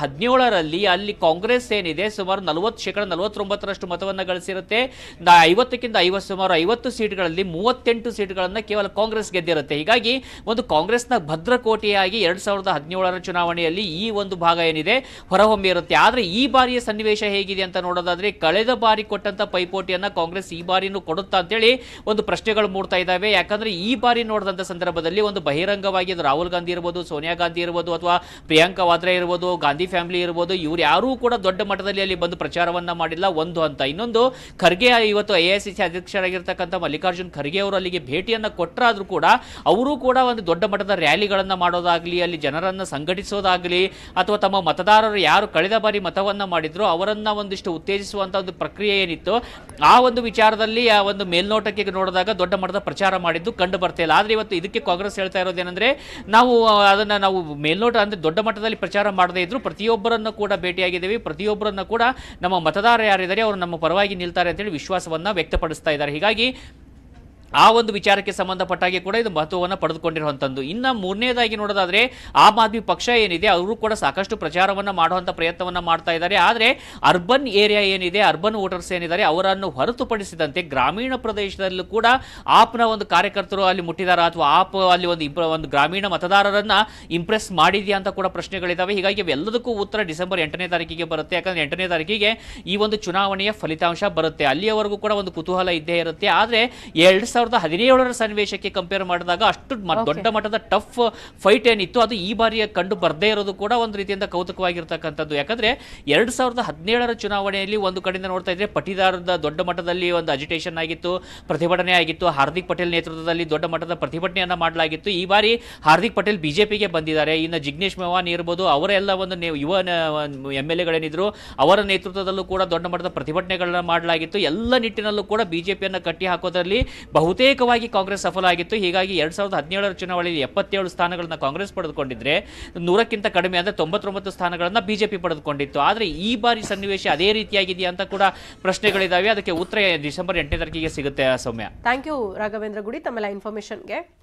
ಹದಿನೇಳರಲ್ಲಿ ಅಲ್ಲಿ ಕಾಂಗ್ರೆಸ್ ಏನಿದೆ ಸುಮಾರು ನಲವತ್ತು ಶೇಕಡ ನಲವತ್ತೊಂಬತ್ತರಷ್ಟು ಮತವನ್ನು ಗಳಿಸಿರುತ್ತೆ ನ- ಐವತ್ತಕ್ಕಿಂತ ಐವತ್ತು ಸುಮಾರು ಐವತ್ತು ಸೀಟ್ಗಳಲ್ಲಿ ಮೂವತ್ತೆಂಟು ಸೀಟ್ಗಳನ್ನ ಕೇವಲ ಕಾಂಗ್ರೆಸ್ ಗೆದ್ದಿರುತ್ತೆ ಹೀಗಾಗಿ ಒಂದು ಕಾಂಗ್ರೆಸ್ನ ಭದ್ರಕೋಟೆಯಾಗಿ ಎರಡ್ ಸಾವಿರದ ಹದಿನೇಳರ ಚುನಾವಣೆಯಲ್ಲಿ ಈ ಒಂದು ಭಾಗ ಏನಿದೆ ಹೊರಹೊಮ್ಮಿರುತ್ತೆ ಆದ್ರೆ ಈ ಬಾರಿಯ ಸನ್ನಿವೇಶ ಹೇಗಿದೆ ಅಂತ ನೋಡೋದಾದ್ರೆ ಕಳೆದ ಬಾರಿ ಕೊಟ್ಟಂತ ಪೈಪೋಟಿಯನ್ನ ಕಾಂಗ್ರೆಸ್ ಈ ಬಾರಿನೂ ಕೊಡುತ್ತಾ ಅಂತೇಳಿ ಒಂದು ಪ್ರಶ್ನೆಗಳು ಮೂಡ್ತಾ ಇದ್ದಾವೆ ಯಾಕಂದ್ರೆ ಈ ಬಾರಿ ನೋಡಿದಂತ ಸಂದರ್ಭದಲ್ಲಿ ಒಂದು ಬಹಿರಂಗವಾಗಿ ಅದು ರಾಹುಲ್ ಗಾಂಧಿ ಇರ್ಬೋದು ಸೋನಿಯಾ ಗಾಂಧಿ ಇರ್ಬೋದು ಅಥವಾ ಪ್ರಿಯಾಂಕಾ ವಾದ್ರಾ ಇರ್ಬೋದು ಗಾಂಧಿ ಫ್ಯಾಮಿಲಿ ಇರ್ಬೋದು ಇವ್ರು ಯಾರೂ ಕೂಡ ದೊಡ್ಡ ಮಟ್ಟದಲ್ಲಿ ಅಲ್ಲಿ ಬಂದು ಪ್ರಚಾರವನ್ನ ಮಾಡಿಲ್ಲ ಒಂದು ಅಂತ ಇನ್ನೊಂದು ಖರ್ಗೆ ಇವತ್ತು ಎ ಐ ಸಿ ಸಿ ಅಧ್ಯಕ್ಷರಾಗಿರ್ತಕ್ಕಂಥ ಮಲ್ಲಿಕಾರ್ಜುನ್ ಖರ್ಗೆ ಅವರು ಅಲ್ಲಿಗೆ ಭೇಟಿಯನ್ನ ಕೊಟ್ಟರಾದ್ರೂ ಕೂಡ ಅವರು ಕೂಡ ಒಂದು ದೊಡ್ಡ ಮಟ್ಟದ ರ್ಯಾಲಿಗಳನ್ನ ಮಾಡೋದಾಗ್ಲಿ ಅಲ್ಲಿ ಜನರನ್ನ ಸಂಘಟಿಸೋದಾಗ್ಲಿ ಅಥವಾ ತಮ್ಮ ಮತದಾರರು ಯಾರು ಕಳೆದ ಬಾರಿ ಮತವನ್ನ ಮಾಡಿದ್ರು ಅವರನ್ನ ಒಂದಿಷ್ಟು ಉತ್ತೇಜಿಸುವಂತ ಒಂದು ಪ್ರಕ್ರಿಯೆ ಏನಿತ್ತು ಆ ಒಂದು ವಿಚಾರದಲ್ಲಿ ಆ ಒಂದು ಮೇಲ್ನೋಟಕ್ಕೆ ನೋಡಿದಾಗ ದೊಡ್ಡ ಮಟ್ಟದ ಪ್ರಚಾರ ಮಾಡಿದ್ದು ಕಂಡು ಬರ್ತಾ ಇಲ್ಲ ಆದ್ರೆ ಇವತ್ತು ಇದಕ್ಕೆ ಕಾಂಗ್ರೆಸ್ ಹೇಳ್ತಾ ಇರೋದೇನೆಂದ್ರೆ ನಾವು ಆ, ಅದನ್ನ ನಾವು ಮೇಲ್ನೋಟ ಅಂದ್ರೆ ದೊಡ್ಡ ಮಟ್ಟದಲ್ಲಿ ಪ್ರಚಾರ ಮಾಡದೇ ಇದ್ರು ಪ್ರತಿಯೊಬ್ಬರನ್ನು ಕೂಡ ಭೇಟಿಯಾಗಿದ್ದೇವೆ ಪ್ರತಿಯೊಬ್ಬರನ್ನ ಕೂಡ ನಮ್ಮ ಮತದಾರ ಯಾರಿದ್ದಾರೆ ಅವರು ನಮ್ಮ ಪರವಾಗಿ ನಿಲ್ತಾರೆ ಅಂತೇಳಿ ವಿಶ್ವಾಸವನ್ನ ವ್ಯಕ್ತಪಡಿಸ್ತಾ ಇದ್ದಾರೆ ಹೀಗಾಗಿ ಆ ಒಂದು ವಿಚಾರಕ್ಕೆ ಸಂಬಂಧಪಟ್ಟ ಹಾಗೆ ಕೂಡ ಇದು ಮಹತ್ವವನ್ನು ಪಡೆದುಕೊಂಡಿರುವಂಥದ್ದು ಇನ್ನು ಮೂರನೇದಾಗಿ ನೋಡೋದಾದ್ರೆ ಆಮ್ ಆದ್ಮಿ ಪಕ್ಷ ಏನಿದೆ ಅವರು ಕೂಡ ಸಾಕಷ್ಟು ಪ್ರಚಾರವನ್ನ ಮಾಡುವಂತ ಪ್ರಯತ್ನವನ್ನ ಮಾಡ್ತಾ ಇದ್ದಾರೆ ಆದರೆ ಅರ್ಬನ್ ಏರಿಯಾ ಏನಿದೆ ಅರ್ಬನ್ ವೋಟರ್ಸ್ ಏನಿದ್ದಾರೆ ಅವರನ್ನು ಹೊರತುಪಡಿಸಿದಂತೆ ಗ್ರಾಮೀಣ ಪ್ರದೇಶದಲ್ಲೂ ಕೂಡ ಆಪ್ನ ಒಂದು ಕಾರ್ಯಕರ್ತರು ಅಲ್ಲಿ ಮುಟ್ಟಿದಾರ ಅಥವಾ ಆಪ್ ಅಲ್ಲಿ ಒಂದು ಇಂಪ್ರ ಒಂದು ಗ್ರಾಮೀಣ ಮತದಾರರನ್ನ ಇಂಪ್ರೆಸ್ ಮಾಡಿದ್ಯಾ ಅಂತ ಕೂಡ ಪ್ರಶ್ನೆಗಳಿದಾವೆ ಹೀಗಾಗಿ ಇವೆಲ್ಲದಕ್ಕೂ ಉತ್ತರ ಡಿಸೆಂಬರ್ ಎಂಟನೇ ತಾರೀಕಿಗೆ ಬರುತ್ತೆ ಯಾಕಂದ್ರೆ ಎಂಟನೇ ತಾರೀಕಿಗೆ ಈ ಒಂದು ಚುನಾವಣೆಯ ಫಲಿತಾಂಶ ಬರುತ್ತೆ ಅಲ್ಲಿಯವರೆಗೂ ಕೂಡ ಒಂದು ಕುತೂಹಲ ಇದ್ದೇ ಇರುತ್ತೆ ಆದ್ರೆ ಎರಡ್ ಸಾವಿರದ ಹದಿನೇಳರ ಸನ್ನಿವೇಶಕ್ಕೆ ಕಂಪೇರ್ ಮಾಡಿದಾಗ ಅಷ್ಟು ಮ- ದೊಡ್ಡ ಮಟ್ಟದ ಟಫ್ ಫೈಟ್ ಏನಿತ್ತು ಅದು ಈ ಬಾರಿ ಕಂಡು ಬರ್ದೇ ಇರೋದು ಕೂಡ ಒಂದು ರೀತಿಯಿಂದ ಕೌತುಕವಾಗಿರ್ತಕ್ಕಂಥದ್ದು ಯಾಕಂದ್ರೆ ಎರಡ್ ಸಾವಿರದ ಹದಿನೇಳರ ಚುನಾವಣೆಯಲ್ಲಿ ಒಂದು ಕಡೆಯಿಂದ ನೋಡ್ತಾ ಇದ್ರೆ ಪಟಿದಾರದ ದೊಡ್ಡ ಮಟ್ಟದಲ್ಲಿ ಒಂದು ಅಜಿಟೇಷನ್ ಆಗಿತ್ತು ಪ್ರತಿಭಟನೆ ಆಗಿತ್ತು ಹಾರ್ದಿಕ್ ಪಟೇಲ್ ನೇತೃತ್ವದಲ್ಲಿ ದೊಡ್ಡ ಮಟ್ಟದ ಪ್ರತಿಭಟನೆಯನ್ನ ಮಾಡಲಾಗಿತ್ತು ಈ ಬಾರಿ ಹಾರ್ದಿಕ್ ಪಟೇಲ್ ಬಿಜೆಪಿಗೆ ಬಂದಿದ್ದಾರೆ ಇನ್ನು ಜಿಗ್ನೇಶ್ ಮೆವಾನ್ ಇರ್ಬೋದು ಅವರೆಲ್ಲ ಒಂದು ನೆ- ಯುವ ಎಂ ಎಲ್ ಎಗಳೇನಿದ್ರು ಅವರ ನೇತೃತ್ವದಲ್ಲೂ ಕೂಡ ದೊಡ್ಡ ಮಟ್ಟದ ಪ್ರತಿಭಟನೆಗಳನ್ನ ಮಾಡಲಾಗಿತ್ತು ಎಲ್ಲ ನಿಟ್ಟಿನಲ್ಲೂ ಕೂಡ ಬಿಜೆಪಿಯನ್ನು ಕಟ್ಟಿ ಹಾಕೋದ್ರಲ್ಲಿ ಬಹುತೇಕವಾಗಿ ಕಾಂಗ್ರೆಸ್ ಸಫಲ ಆಗಿತ್ತು ಹೀಗಾಗಿ ಎರಡ್ ಸಾವಿರದ ಹದಿನೇಳರ ಚುನಾವಣೆಯಲ್ಲಿ ಎಪ್ಪತ್ತೇಳು ಸ್ಥಾನಗಳನ್ನ ಕಾಂಗ್ರೆಸ್ ಪಡೆದುಕೊಂಡಿದ್ರೆ ನೂರಕ್ಕಿಂತ ಕಡಿಮೆ ಅಂದ್ರೆ ತೊಂಬತ್ತೊಂಬತ್ತು ಸ್ಥಾನಗಳನ್ನ ಬಿಜೆಪಿ ಪಡೆದುಕೊಂಡಿತ್ತು ಆದ್ರೆ ಈ ಬಾರಿ ಸನ್ನಿವೇಶ ಅದೇ ರೀತಿಯಾಗಿದೆಯಾ ಅಂತ ಕೂಡ ಪ್ರಶ್ನೆಗಳಿದಾವೆ ಅದಕ್ಕೆ ಉತ್ತರ ಡಿಸೆಂಬರ್ ಎಂಟನೇ ತಾರೀಕಿಗೆ ಸಿಗುತ್ತೆ ಸೌಮ್ಯ ಥ್ಯಾಂಕ್ ಯು ರಾಘವೇಂದ್ರ ಗುಡಿ ತಮ್ಮೆಲ್ಲ ಇನ್ಫಾರ್ಮೇಶನ್ಗೆ